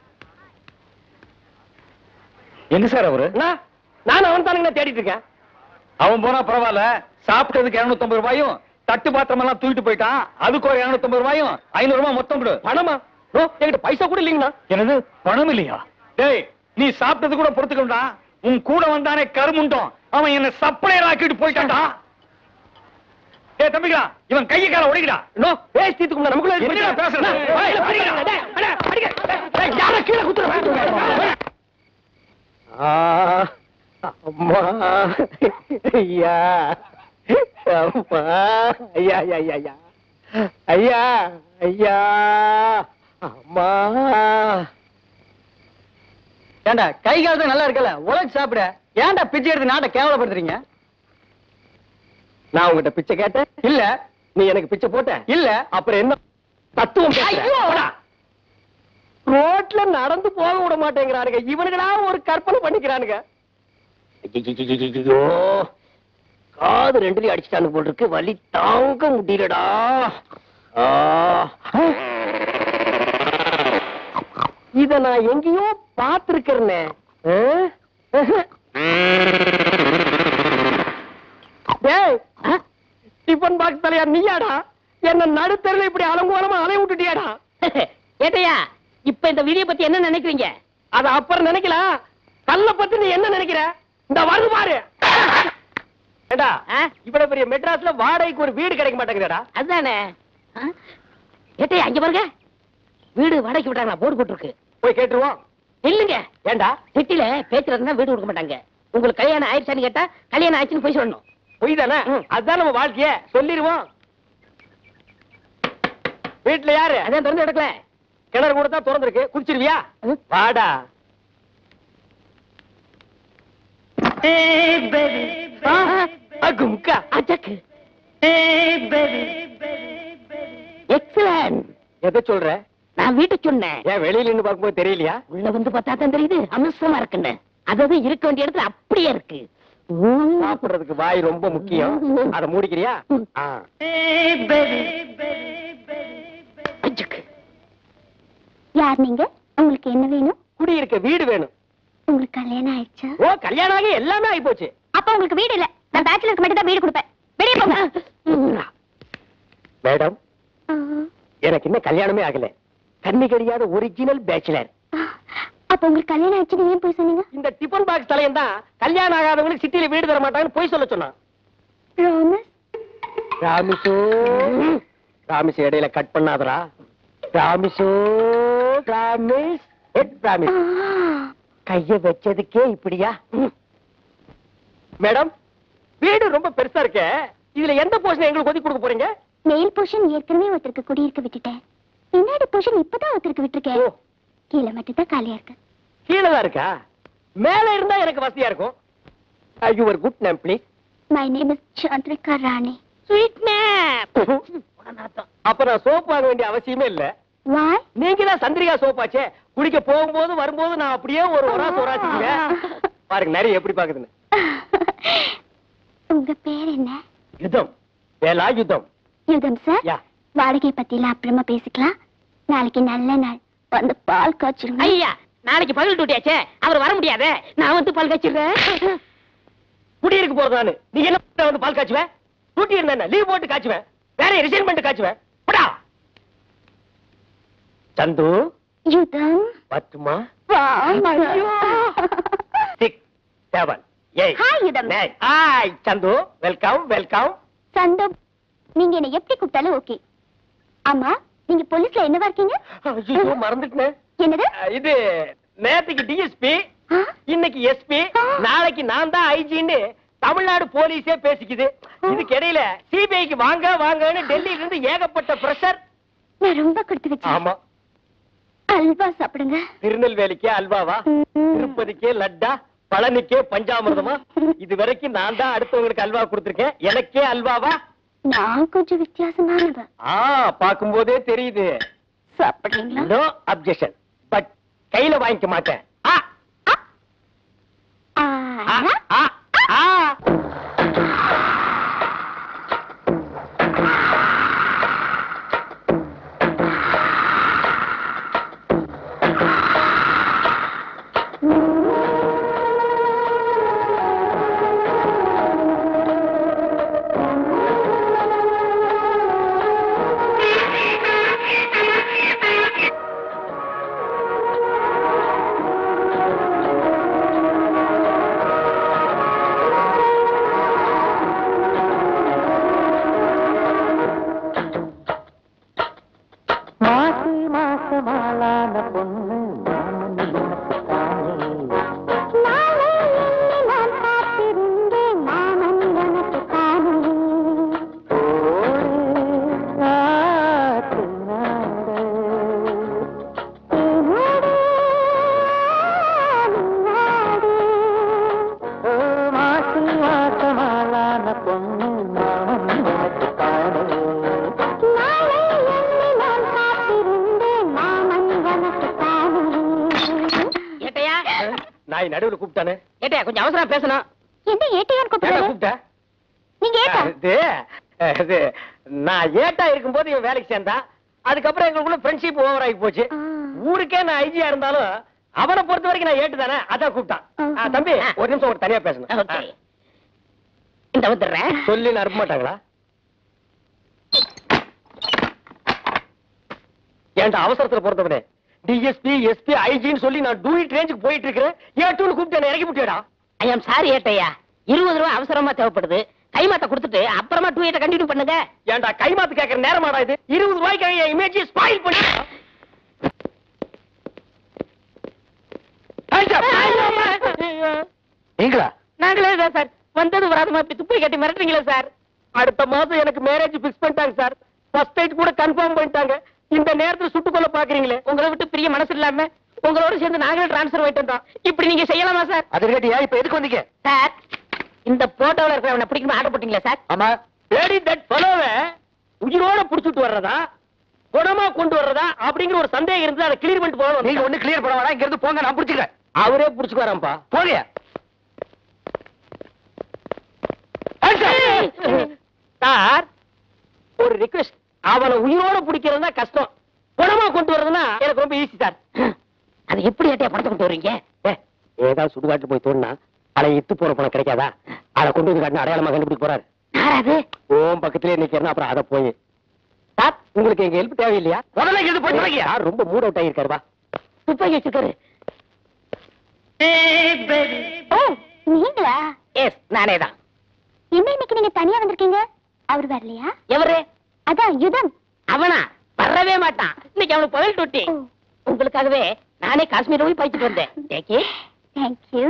C: எங்க சார் அவரு
B: என்ன? நானும் அவன் தானுங்க தேடிட்டு இருக்கேன்
C: அவன் போனா பரவாயில்ல சாப்பிட்டதுக்கு 250 ரூபாயும் தட்டு பாத்திரம் எல்லாம் தூக்கிட்டு போயிட்டான் அதுக்கு ஒரு 250 ரூபாயும் ஐநூறு ரூபாய் மொத்தம் கொடு
B: பணமா ஓ என்கிட்ட பைசா கூட இல்லைங்கண்ணா
C: என்னது பணம் இல்லையா டேய் நீ சாப்பிட்டது கூட பொறுத்துக்கண்டா உன் கூட வந்தானே கருமுண்டோம் அவன் என்ன சப்ளையர் ஆக்கிட்டு போயிட்டான்டா டேய் தம்பிகளா இவன் கையை கால ஒடிக்கடா
B: நோ பேசிட்டு நமக்குள்ள இது
C: என்னடா
B: பிரச்சனை.
C: பேசுற?
B: டேய், இல்ல, படிக்கிறா. டேய், அடே, படிக்க. டேய், டேய், யாரை கீழே குத்துற? ஆ, அம்மா ஐயா அம்மா ஐயா ஐயா ஐயா ஐயா ஐயா ஐயா அம்மா
C: ஏண்டா கை காலத்து நல்லா இருக்கல உழைச்சு சாப்பிட ஏன்டா பிச்சை எடுத்து நாட்டை கேவலப்படுத்துறீங்க
B: நான் உங்ககிட்ட பிச்சை கேட்டேன்
C: இல்ல
B: நீ எனக்கு பிச்சை போட்ட
C: இல்ல
B: அப்புறம் என்ன தத்துவம் பேசுற?
F: ஐயோ!
B: போடா. ரோட்ல நடந்து போக விட மாட்டேங்கிறானுங்க இவனுங்களா ஒரு கற்பனை பண்ணிக்கிறானுங்க ஐயோ காது ரெண்டுலயும் அடிச்சுட்டானு போல் இருக்கு வலி தாங்க முடியலடா ஆ. இத நான் எங்கேயோ பார்த்திருக்கிறேனே ஆ? டேய்
F: ஆ?
B: டிஃபன் பாக்ஸ் தலையா நீயாடா என்ன நடுத்தரில் இப்படி அலங்கோலமா அலைய விட்டுட்டியாடா
F: ஏட்டையா இப்ப இந்த விதியை பத்தி என்ன நினைக்கிறீங்க
B: அத அப்புறம் நினைக்கலாம் கல்ல பத்தி நீ என்ன நினைக்கிற இந்த வருது பாரு ஏடா
F: ஆ?
B: இவ்வளவு பெரிய மெட்ராஸ்ல வாடகைக்கு ஒரு வீடு கிடைக்க மாட்டேங்குதுடா
F: அதுதானே ஆ? ஏட்டையா அங்க பாருங்க வீடு வாடகைக்கு விட்டாங்களா போர்டு போட்டுருக்கு
B: போய் கேட்டுருவோம்
F: இல்லைங்க
B: ஏண்டா
F: சிட்டில பேச்சுல இருந்தா வீடு கொடுக்க மாட்டாங்க உங்களுக்கு கல்யாணம் ஆயிடுச்சான்னு கேட்டா கல்யாணம் ஆயிடுச்சுன்னு போய் சொல்லணும்
B: பொய் தானே அதுதான் நம்ம வாழ்க்கைய சொல்லிருவோம் வீட்டுல யாரு
F: அதான் திறந்து கிடக்கல
B: கிணறு கூட தான் திறந்திருக்கு குதிச்சிருவியா
F: ம்.
B: வாடா அகும்கா
F: அச்சக்கு எக்ஸலன்ட்
B: எதை சொல்ற
F: நான் வீட்டுக்கு சொன்னேன்
B: ஏன் வெளியில நின்னு பார்க்கும்போது தெரியலையா
F: உள்ள வந்து பார்த்தா தான் தெரியுது அம்சமா இருக்குன்னு அதாவது இருக்க வேண்டிய இடத்துல அப்படியே இருக்கு
B: சாப்பிடுறதுக்கு வாய் ரொம்ப முக்கியம் அத மூடிக்கிறியா ஆ.
E: யார் நீங்க உங்களுக்கு என்ன வேணும்
B: குடியிருக்க வீடு வேணும்
E: உங்களுக்கு கல்யாணம் ஆயிடுச்சா
B: ஓ கல்யாணம் ஆகி எல்லாமே ஆகி போச்சு
E: அப்ப உங்களுக்கு வீடு இல்ல நான் பேச்சுலருக்கு மட்டும் தான் வீடு கொடுப்பேன் வெளியே போங்க
B: மேடம் எனக்கு இன்னும் கல்யாணமே ஆகல கண்ணி கடியாத ஒரிஜினல் பேச்சுலர்
E: அப்ப உங்களுக்கு கல்யாணம் ஆயிடுச்சு ஏன் போய் சொன்னீங்க
B: இந்த டிபன் பாக்ஸ் தலையன் தான் கல்யாணம் ஆகாதவங்களுக்கு சிட்டில வீடு தர மாட்டாங்கன்னு போய் சொல்ல சொன்னான்
E: ப்ராமிஸ்
B: ராமிசோ ராமிஸ் இடையில கட் பண்ணாதடா ராமிசோ ராமிஸ் எட் ராமிஸ் கைய வச்சதுக்கே இப்படியா மேடம் வீடு ரொம்ப பெருசா இருக்கே இதுல எந்த போர்ஷன் எங்களுக்கு ஒதுக்கி கொடுக்க போறீங்க
E: மேல் போர்ஷன் ஏற்கனவே ஒருத்தருக்கு குடியிருக்க விட்டுட்டேன் பின்னாடி போர்ஷன் இப்பதான் ஒருத்தருக்கு விட்டுருக்கேன்
B: ஓ.
E: கீழே மட்டும் தான் காலியா இருக்கு
B: கீழே தான் இருக்கா மேல இருந்தா எனக்கு வசதியா இருக்கும் your good name please
E: my name is Chandrika Rani
F: sweet மேப்
B: அப்ப நான் சோப் வாங்க வேண்டிய அவசியமே இல்ல
E: வாய்
B: நீங்க தான் சந்திரிகா சோப்பாச்சே குடிக்க போகும்போது வரும்போது நான் அப்படியே ஒரு ஒராசு ஒராசிக்குவேன் பாருங்க நிறைய எப்படி பாக்குதுன்னு
E: உங்க பேர் என்ன
B: யுத்தம் வேலா யுத்தம்
E: யுதம் சார்
B: யா
E: வாடகை பத்திலாம் அப்புறமா பேசிக்கலாம் நாளைக்கு நல்ல நாள் வந்து பால் காய்ச்சிருங்க
F: ஐயா நாளைக்கு பகல் டூட்டியாச்சே அவர் வர முடியாதே நான் வந்து பால் காய்ச்சிடுறேன்
B: குடியிருக்கு போறதானு நீ என்ன பண்ண வந்து பால் காய்ச்சுவேன் டூட்டி இருந்தா லீவ் போட்டு காய்ச்சுவேன் வேற ரிசைன் பண்ணிட்டு காய்ச்சுவேன் போடா சந்து
E: யுதம்
B: பத்துமா
E: வா
B: சிக்ஸ் செவன் எயிட்
E: ஹாய் யுதம்
B: நைன் ஹாய் சந்து வெல்கம் வெல்கம்
E: சந்தோ நீங்க என்ன எப்படி கூப்பிட்டாலும் ஓகே ஆமா நீங்க போலீஸ்ல என்னவா இருக்கீங்க
B: ஐயோ மறந்துட்டேன்
E: என்னது
B: அஹ், இது நேத்துக்கு டிஎஸ்பி
E: ஆ?
B: இன்னைக்கு எஸ்பி
E: ஆ.
B: நாளைக்கு நான் தான் ஐஜின்னு தமிழ்நாடு போலீஸே பேசிக்குது இதுக்கு இடையில சிபிஐக்கு வாங்க வாங்கன்னு டெல்லியில இருந்து ஏகப்பட்ட பிரஷர்
E: நான் ரொம்ப கொடுத்து வச்சேன்
B: ஆமா
E: அல்வா சாப்பிடுங்க
B: திருநெல்வேலிக்கே அல்வாவா
E: ம்.
B: திருப்பதிக்கே லட்டா பழனிக்கே பஞ்சாமிர்தமா இது வரைக்கும் நான் தான் அடுத்தவங்களுக்கு அல்வா கொடுத்திருக்கேன் எனக்கே அல்வாவா
E: நான் கொஞ்சம் வித்தியாசமானவ
B: ஆ பாக்கும்போதே தெரியுது
E: சாப்பிடுறீங்களா
B: நோ அப்ஜெக்ஷன் பட் கையில வாங்கிக்க மாட்டேன் ஆ, ஆ,
E: ஆனா,
B: ஆ, ஆ.
D: மாசி மாசமாலான பொண்ணு மாமன் உனக்குத்தானே.
E: நாளை எண்ணி நான் காத்திருந்தேன் மாமன் எனக்கு தானே
D: ஓடு ஆத்து நாடு.
E: தேனோடு நீராடு.
D: ஓ மாசி மாசமாலான பொண்ணு மாமன் உனக்குத்தானே.
E: நாளை எண்ணி நான் காத்திருந்தேன் மாமன் எனக்கு தானே
F: ஏட்டையா
B: நாய் நடுவுல கூப்பிட்டானே
F: ஏட்டையா கொஞ்சம் அவசரம் பேசணும்
E: என்ன ஏட்டையான்னு
B: ஏட்டா
E: கூப்பிடுறாரு
B: கூப்பிட்ட
E: நீங்க ஏட்டா
B: இது இது நான் ஏட்டா இருக்கும்போது இவன் வேலைக்கு சேர்ந்தான் அதுக்கப்புறம் எங்களுக்குள்ள ஃப்ரெண்ட்ஷிப் ஓவர் ஆகி போச்சு
E: ஆ.
B: ஊருக்கே நான் ஐஜியா இருந்தாலும் அவனை பொறுத்த வரைக்கும் நான் ஏட்டு தானே அதான் கூப்பிட்டான் ஆ, தம்பி ஒரு நிமிஷம் ஒரு தனியா பேசணும்
F: ஓகே இந்த வந்துடுறேன்
B: சொல்லி அனுப்ப மாட்டாங்களா ஏன்டா அவசரத்துல பிறந்தவனே டிஎஸ்பி எஸ்பி ஐஜின்னு சொல்லி நான் டூயிட் ரேஞ்சுக்கு போயிட்டு இருக்கிறேன் ஏட்டுன்னு கூப்பிட்டு என்னை இறக்கி விட்டியடா
F: ஐ எம் சாரி ஏட்டையா இருபது ரூபா அவசரமா தேவைப்படுது கைமாத்த கொடுத்துட்டு அப்புறமா டூ எயிட்ட கண்டினியூ பண்ணுங்க
B: ஏன்டா கைமாத்து கேட்கற நேரமாடா இது இருபது ரூபாய்க்கு என் இமேஜ் ஸ்பாயில் பண்ணி
D: நீங்களா
F: நாங்களே தான் சார் வந்தது வராதமா இப்படி துப்பி கட்டி மிரட்டுறீங்களே சார்
B: அடுத்த மாசம் எனக்கு மேரேஜ் பிக்ஸ் பண்ணிட்டாங்க சார் ஃபர்ஸ்ட் நைட் கூட கன்ஃபார்ம் பண்ணிட்டாங்க இந்த நேரத்துல சுட்டுக்கொள்ள பாக்குறீங்களே
F: உங்களை விட்டு பிரிய மனசு இல்லாம உங்களோட சேர்ந்து நாங்களே டிரான்ஸ்ஃபர் ஆயிட்டு வந்தோம் இப்படி நீங்க செய்யலாமா சார்
D: அது கேட்டியா இப்ப எதுக்கு வந்தீங்க
F: சார் இந்த போட்டோல இருக்கிறவனை பிடிக்கணும் ஆர்டர் போட்டீங்களா சார்
D: ஆமா
B: லேடி தட் ஃபெலோவை உயிரோட புடிச்சிட்டு வர்றதா குணமா கொண்டு வர்றதா அப்படிங்கிற ஒரு சந்தேகம் இருந்து அதை கிளியர் பண்ணிட்டு
D: நீங்க
B: போகணும்
D: ஒண்ணு கிளியர் பண்ண வேணாம் இங்க இருந்து போங்க நான் புடிச்சுக்கிறேன்
B: அவரே புடிச்சுக்கு வரான்ப்பா
D: போங்க
F: சார் ஒரு ரிக்வெஸ்ட் அவனை உயிரோட பிடிக்கிறதுனா கஷ்டம் குணமா கொண்டு வர்றதுன்னா எனக்கு ரொம்ப ஈஸி சார் அது எப்படி ஏட்டையா பணத்தை கொண்டு வர்றீங்க ஏதாவது சுடுகாட்டு போய் தோணுனா பழைய இத்து போற பணம் கிடைக்காதா அதை கொண்டு வந்து காட்டின அடையாளமா கண்டுபிடிக்க போறாரு யாராது ஓம் பக்கத்திலே நிக்கிறேன் அப்புறம் அதை போய் சார் உங்களுக்கு எங்க ஹெல்ப் தேவையில்லையா முதல்ல இது பண்ணி சார் ரொம்ப மூட் அவுட் ஆகிருக்காரு வா துப்பாக்கி வச்சிருக்காரு
E: ஓ நீங்களா
F: எஸ் நானே தான்
E: என்ன இன்னைக்கு நீங்க தனியா வந்திருக்கீங்க அவர் வரலையா
F: எவரு
E: அதான் யுதம்
F: அவனா வரவே மாட்டான் இன்னைக்கு அவனுக்கு பகல் டூட்டி
E: ஓ
F: உங்களுக்காகவே நானே காஷ்மீர் போய் படிச்சுட்டு வந்தேன் Take it.
E: தேங்க்யூ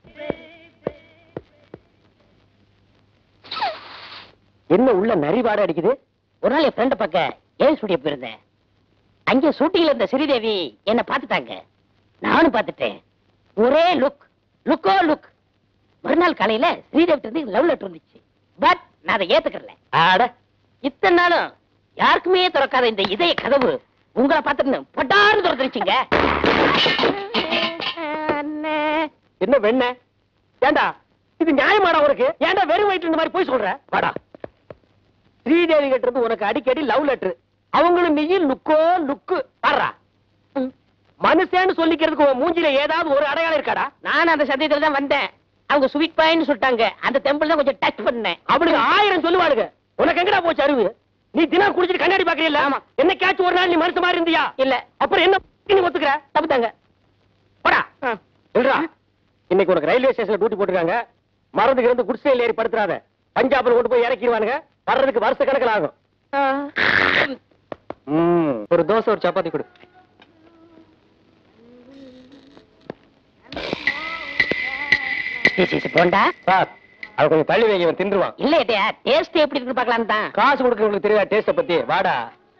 F: என்ன உள்ள நரிவாடை அடிக்குது ஒரு நாள் என் ஃப்ரெண்ட பார்க்க ஏன் ஸ்டுடியோ போயிருந்தேன் அங்க ஷூட்டிங்ல இருந்த ஸ்ரீதேவி என்ன பார்த்துட்டாங்க நானும் பார்த்துட்டேன் ஒரே லுக் லுக்கோ லுக் மறுநாள் காலையில ஸ்ரீதேவி இருந்து லவ் லெட்டர் இருந்துச்சு பட் நான் அதை ஏத்துக்கல ஆட இத்தனை நாளும் யாருக்குமே திறக்காத இந்த இதய கதவு உங்களை பார்த்துட்டு பட்டாரு திறந்துருச்சுங்க என்ன வெண்ண ஏண்டா இது நியாயமாடா உனக்கு ஏன்டா வெறும் வயிற்று இந்த மாதிரி போய் சொல்ற வாடா ஸ்ரீதேவி கிட்ட இருந்து உனக்கு அடிக்கடி லவ் லெட்டர் அவங்களும் நீயும் லுக்கோ லுக்கு பாடுறா மனுஷன்னு சொல்லிக்கிறதுக்கு உன் மூஞ்சில ஏதாவது ஒரு அடையாளம் இருக்காடா நான் அந்த சத்தியத்துல தான் வந்தேன் அவங்க ஸ்வீட் பாயின்னு சொல்லிட்டாங்க அந்த டெம்பிள் தான் கொஞ்சம் டச் பண்ணேன் அவளுக்கு ஆயிரம் சொல்லுவாளுங்க உனக்கு எங்கடா போச்சு அறிவு நீ தினம் குடிச்சிட்டு கண்ணாடி பாக்குறீல்ல ஆமா என்ன கேட்ச் ஒரு நாள் நீ மனுஷ மாதிரி இருந்தியா இல்ல அப்புறம் என்ன நீ ஒத்துக்கிற தப்புதாங்க போடா இல்லடா இன்னைக்கு உனக்கு ரயில்வே ஸ்டேஷன்ல டியூட்டி போட்டுருக்காங்க மறந்துக்கு இருந்து குடிசையில் ஏறி படுத்துறாத பஞ்சாப்ல கொண்டு போய் இறக்கிடுவானுங்க வர்றதுக்கு வருஷ கணக்கில் ஆகும் ம்.
C: ஒரு தோசை ஒரு சப்பாத்தி கொடு
F: போண்டா
B: சார் அது கொஞ்சம் தள்ளி வைங்க இவன் தின்றுவான்
F: இல்ல ஏட்டையா டேஸ்ட் எப்படி இருக்கு பார்க்கலாம் தான்
B: காசு கொடுக்கறவங்களுக்கு தெரியாத டேஸ்ட பத்தி வாடா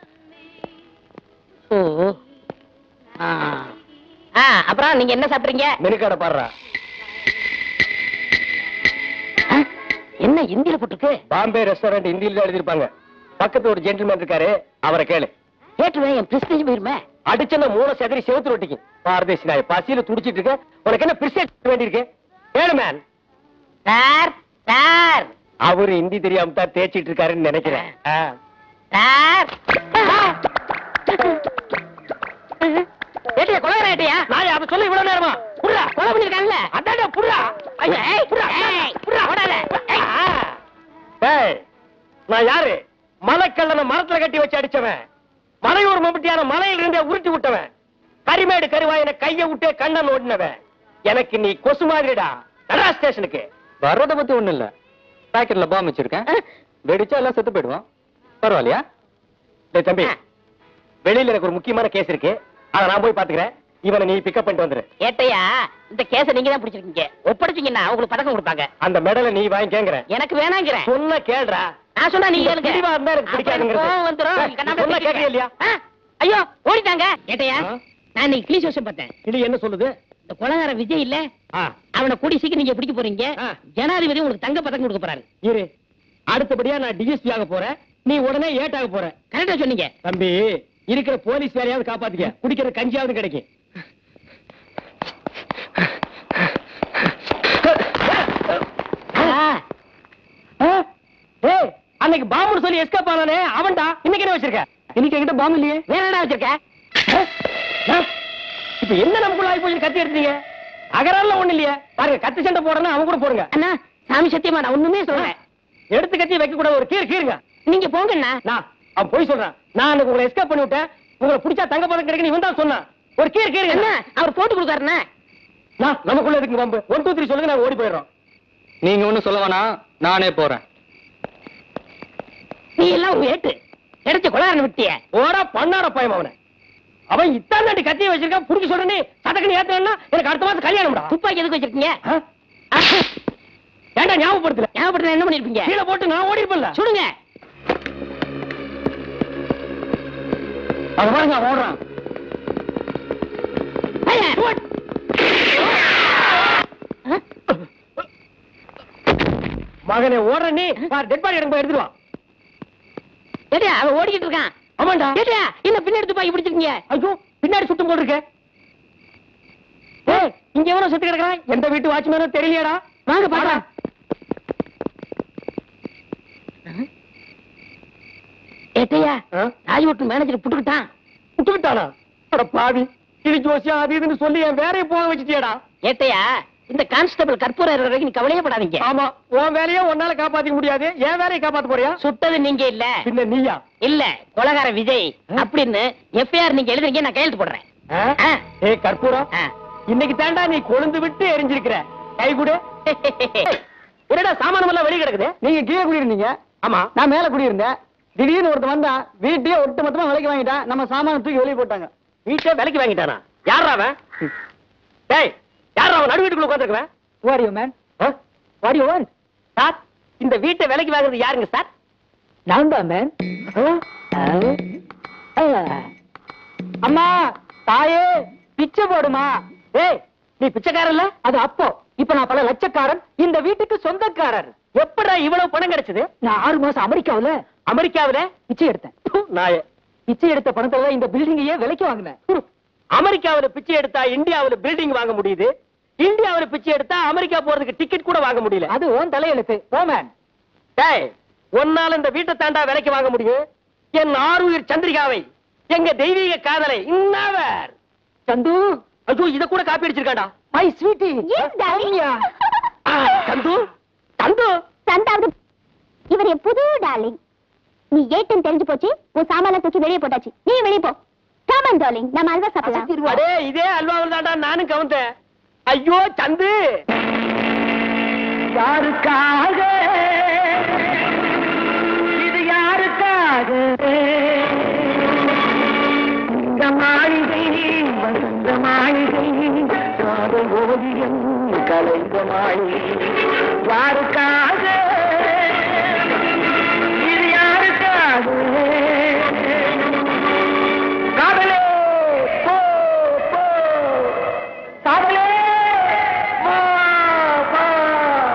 F: ஓ ஆ. ஆ, அப்புறம் நீங்க என்ன சாப்பிடுறீங்க
B: மெனுக்காட பாடுறா
F: ஆ, என்ன இந்தியில போட்டிருக்கு
B: பாம்பே ரெஸ்டாரண்ட் ஹிந்தியில தான் எழுதிருப்பாங்க பக்கத்துல ஒரு ஜென்டில்மேன் இருக்காரு அவரை கேளு
F: கேட்டுருவேன் என் பிரஸ்டேஜ் போயிருமே
B: அடிச்சன மூளை செதறி செவுத்து ரொட்டிக்கு பாரதேசி நாய் பசியில துடிச்சிட்டு இருக்க உனக்கு என்ன பிரிசேட் வேண்டியிருக்கு கேளு மேன்
F: சார் சார்
B: அவரு ஹிந்தி தெரியாம தான் தேய்ச்சிட்டு இருக்காருன்னு நினைக்கிறேன் ஆ.
F: சார் ஏட்டையா கொலை ஏட்டையா
B: நாய் அப்ப சொல்லி இவ்வளவு நேரமா புடுறா
F: கொலை பண்ணிருக்காங்கல்ல
B: அதான்டா புடுறா
F: ஐயா, ஏய், ஏய், ஓடாத. ஏய்.
B: ஏய், நான் யாரு மலைக்கல்லனை மரத்துல கட்டி வச்சு அடிச்சவன் மலையூர் மம்பட்டியான மலையில இருந்தே உருட்டி விட்டவன் கரிமேடு கருவாயன கைய விட்டே கண்ணன் ஓடினவன் எனக்கு நீ கொசு மாதிரிடா நடா ஸ்டேஷனுக்கு
C: வர்றத பத்தி ஒண்ணும் இல்ல பாக்கெட்ல பாம் வச்சிருக்கேன் வெடிச்சா எல்லாம் செத்து போயிடுவோம் பரவாயில்லையா
B: டேய் தம்பி வெளியில எனக்கு ஒரு முக்கியமான கேஸ் இருக்கு அத நான் போய் பாத்துக்கிறேன் இவனை நீ பிக்கப் பண்ணிட்டு வந்துரு
F: ஏட்டையா இந்த கேஸ நீங்க தான் பிடிச்சிருக்கீங்க ஒப்படைச்சீங்கன்னா உங்களுக்கு பதக்கம் கொடுப்பாங்க
B: அந்த மெடலை நீ வாங்கி கேக்குறேன்
F: எனக்கு வேணாங்கிறேன்
B: சொன்ன கேள்றா
F: நான் சொன்னா நீங்க கேளுங்க
B: தெளிவா இருந்தா எனக்கு பிடிக்காதுங்கிறது.
F: அப்புறம் கோவம் வந்துரும்.
B: ஏய்,
F: கண்ணாடி
B: சொன்னா கேட்கறியா இல்லையா?
F: ஆ, ஐயோ ஓடிட்டாங்க ஏட்டையா
B: ஆ?
F: நான் இன்னைக்கு கிளீஸ் வருஷம் பார்த்தேன்
B: இது என்ன சொல்லுது
F: இந்த கொலகார விஜய் இல்ல
B: ஆ,
F: அவனை கூடி சீக்கிரம் நீங்க பிடிக்க போறீங்க
B: ஆ.
F: ஜனாதிபதி உங்களுக்கு தங்க பதக்கம் கொடுக்க போறாரு
B: இரு அடுத்தபடியா நான் டிஎஸ்பி ஆக போறேன் நீ உடனே ஏட் ஆக போற
F: கரெக்டா சொன்னீங்க
B: தம்பி இருக்கிற போலீஸ் வேலையாவது காப்பாத்திக்க குடிக்கிற கஞ்சியாவது கிடைக்கும்
F: ஆ,
B: ஏய் அன்னைக்கு பாம்புன்னு சொல்லி எஸ்கேப் ஆனானே அவன்டா இன்னைக்கு என்ன வச்சிருக்க இன்னைக்கு என்கிட்ட பாம்பு இல்லையே
F: வேற என்ன வச்சிருக்க
B: ஆ? இப்ப என்ன நமக்குள்ள ஆகி போய் கத்தி எடுத்தீங்க அகரால ஒண்ணு இல்லையே பாருங்க கத்தி சண்டை போடணும் அவங்க கூட போடுங்க
F: அண்ணா சாமி சத்தியமா நான் ஒண்ணுமே சொல்றேன்
B: எடுத்து கத்தி வைக்க கூடாது ஒரு கீர் கீருங்க
F: நீங்க போங்கண்ணா
B: நான் அவன் போய் சொல்றான் நான் அன்னைக்கு உங்களை எஸ்கேப் பண்ணி விட்டேன் உங்களை பிடிச்சா தங்க பதக்கம் கிடைக்கும் இவன் தான் சொன்னான் ஒரு கீர் கீருங்க
F: என்ன அவர் போட்டு கொடுக்காருண்ணா
B: நான் நமக்குள்ள எதுக்கு பம்பு ஒன் டூ த்ரீ சொல்லுங்க நான் ஓடி போயிடுறோம்
C: நீங்க ஒண்ணும் சொல்ல வேணாம் நானே போறேன்
F: நீ எல்லாம் ஒரு ஏட்டு கிடைச்ச கொலகாரன் விட்டிய
B: ஓடா பண்ணாட பயம் அவனை அவன் இத்தான் தாண்டி கத்தியை வச்சிருக்கான் புடிக்க சொல்றேன் சதக்கணி ஏத்தனா எனக்கு அடுத்த மாசம் கல்யாணம்டா
F: துப்பாக்கி எதுக்கு வச்சிருக்கீங்க
B: ஆ? ஏன்டா ஞாபகப்படுத்தல
F: ஞாபகப்படுத்த என்ன பண்ணிருப்பீங்க
B: கீழே போட்டு நான் ஓடி இருப்பேன்ல
F: சுடுங்க
B: அது பாருங்க அவன் ஓடுறான்
F: ஐயா. ஆ?
B: மகனே ஓடுற நீ பார் டெட் பாடி எடுத்து போய் எடுத்துருவான்
F: ஏட்டியா அவன் ஓடிக்கிட்டு இருக்கான்
B: ஆமாண்டா
F: ஏட்டியா என்ன பின்னாடி துப்பாக்கி பிடிச்சிருக்கீங்க
B: ஐயோ பின்னாடி சுட்டும் போல் இருக்க ஏய் இங்க எவனோ செத்து கிடக்குறான் எந்த வீட்டு வாட்ச்மேனும் தெரியலையாடா
F: வாங்க பாக்கலாம் ஏட்டையா ராஜ் ஹோட்டல் மேனேஜர் புட்டுக்கிட்டான்
B: விட்டுக்கிட்டானா அட பாவி இது ஜோசியம் அது இதுன்னு சொல்லி என் வேறைய போக வச்சுட்டியடா
F: ஏட்டையா இந்த கான்ஸ்டபிள் கற்பூரம் இருக்கிற வரைக்கும் நீ கவலையே படாதீங்க
B: ஆமா உன் வேலையை உன்னால காப்பாத்திக்க முடியாது என் வேலையை காப்பாத்த போறியா
F: சுட்டது நீங்க இல்ல
B: பின்ன நீயா
F: இல்ல கொலகார விஜய் அப்படின்னு எஃப்ஐஆர் நீங்க எழுதுறீங்க நான் கையெழுத்து போடுறேன்
B: ஆ?
F: ஆ.
B: ஏய் கற்பூரம்
F: ஆ.
B: இன்னைக்கு தாண்டா நீ கொழுந்து விட்டு எரிஞ்சிருக்கிற கை கொடு என்னடா சாமானம் எல்லாம் வெளிய கிடக்குது
D: நீங்க கீழே குடியிருந்தீங்க
B: ஆமா
D: நான் மேல குடியிருந்தேன் திடீர்னு ஒருத்தன் வந்தா வீட்டையே ஒட்டு மொத்தமா விலைக்கு வாங்கிட்டான் நம்ம சாமான தூக்கி வெளியே போட்டாங்க
B: வீட்டை விலைக்கு வாங்கிட்டானா யாரா அவன் டேய் யாரா அவன் நடு வீட்டுக்குள்ள உட்காந்துருக்கவன்
D: வாரியோ மேன் வாரியோ வான்
B: சார் இந்த வீட்டை விலைக்கு வாங்குறது யாருங்க சார்
D: நான் தான் மேன் அம்மா தாயே பிச்சை போடுமா
B: ஏய் நீ பிச்சைக்காரன் இல்ல
D: அது அப்போ இப்ப நான் பல லட்சக்காரன் இந்த வீட்டுக்கு சொந்தக்காரர்
B: எப்படா இவ்வளவு பணம் கிடைச்சது
D: நான் ஆறு மாசம் அமெரிக்காவுல
B: அமெரிக்காவுல
D: பிச்சை எடுத்தேன்
B: ப்பு, நாயே
D: பிச்சை எடுத்த பணத்துல இந்த பில்டிங்கையே விலைக்கு வாங்கினேன்
B: ஹம். அமெரிக்காவுல பிச்சை எடுத்தா இந்தியாவுல பில்டிங் வாங்க முடியுது இந்தியாவுல பிச்சை எடுத்தா அமெரிக்கா போறதுக்கு டிக்கெட் கூட வாங்க முடியல
D: அது ஓன் தலையெழுத்து ஓ மேன்
B: டேய் உன்னால இந்த வீட்டை தாண்டா விலைக்கு வாங்க முடியும் என் ஆறுயிர் சந்திரிகாவை எங்க தெய்வீக காதலை இன்னாவர்
D: சந்து
B: ஐயோ இத கூட காப்பி அடிச்சிருக்காடா
D: மை ஸ்வீட்டி
E: Yes, darling.
B: ஆ, சந்து சந்து
E: சந்தாவது இவர் என் புது டார்லிங் நீ ஏட்டன் தெரிஞ்சு போச்சு உன் சாமான தூக்கி வெளியே போட்டாச்சு நீ வெளியே போ காமன் டார்லிங் நம்ம அல்வா சாப்பிடலாம்
B: அடே இதே அல்வாவில் தாண்டா நானும் கவுந்தேன் ஐயோ சந்து
D: யாருக்காக இது யாருக்காக இந்த மாளிகை வசந்த மாளிகை காதல் ஓவியம் கலைந்த மாளிகை யாருக்காக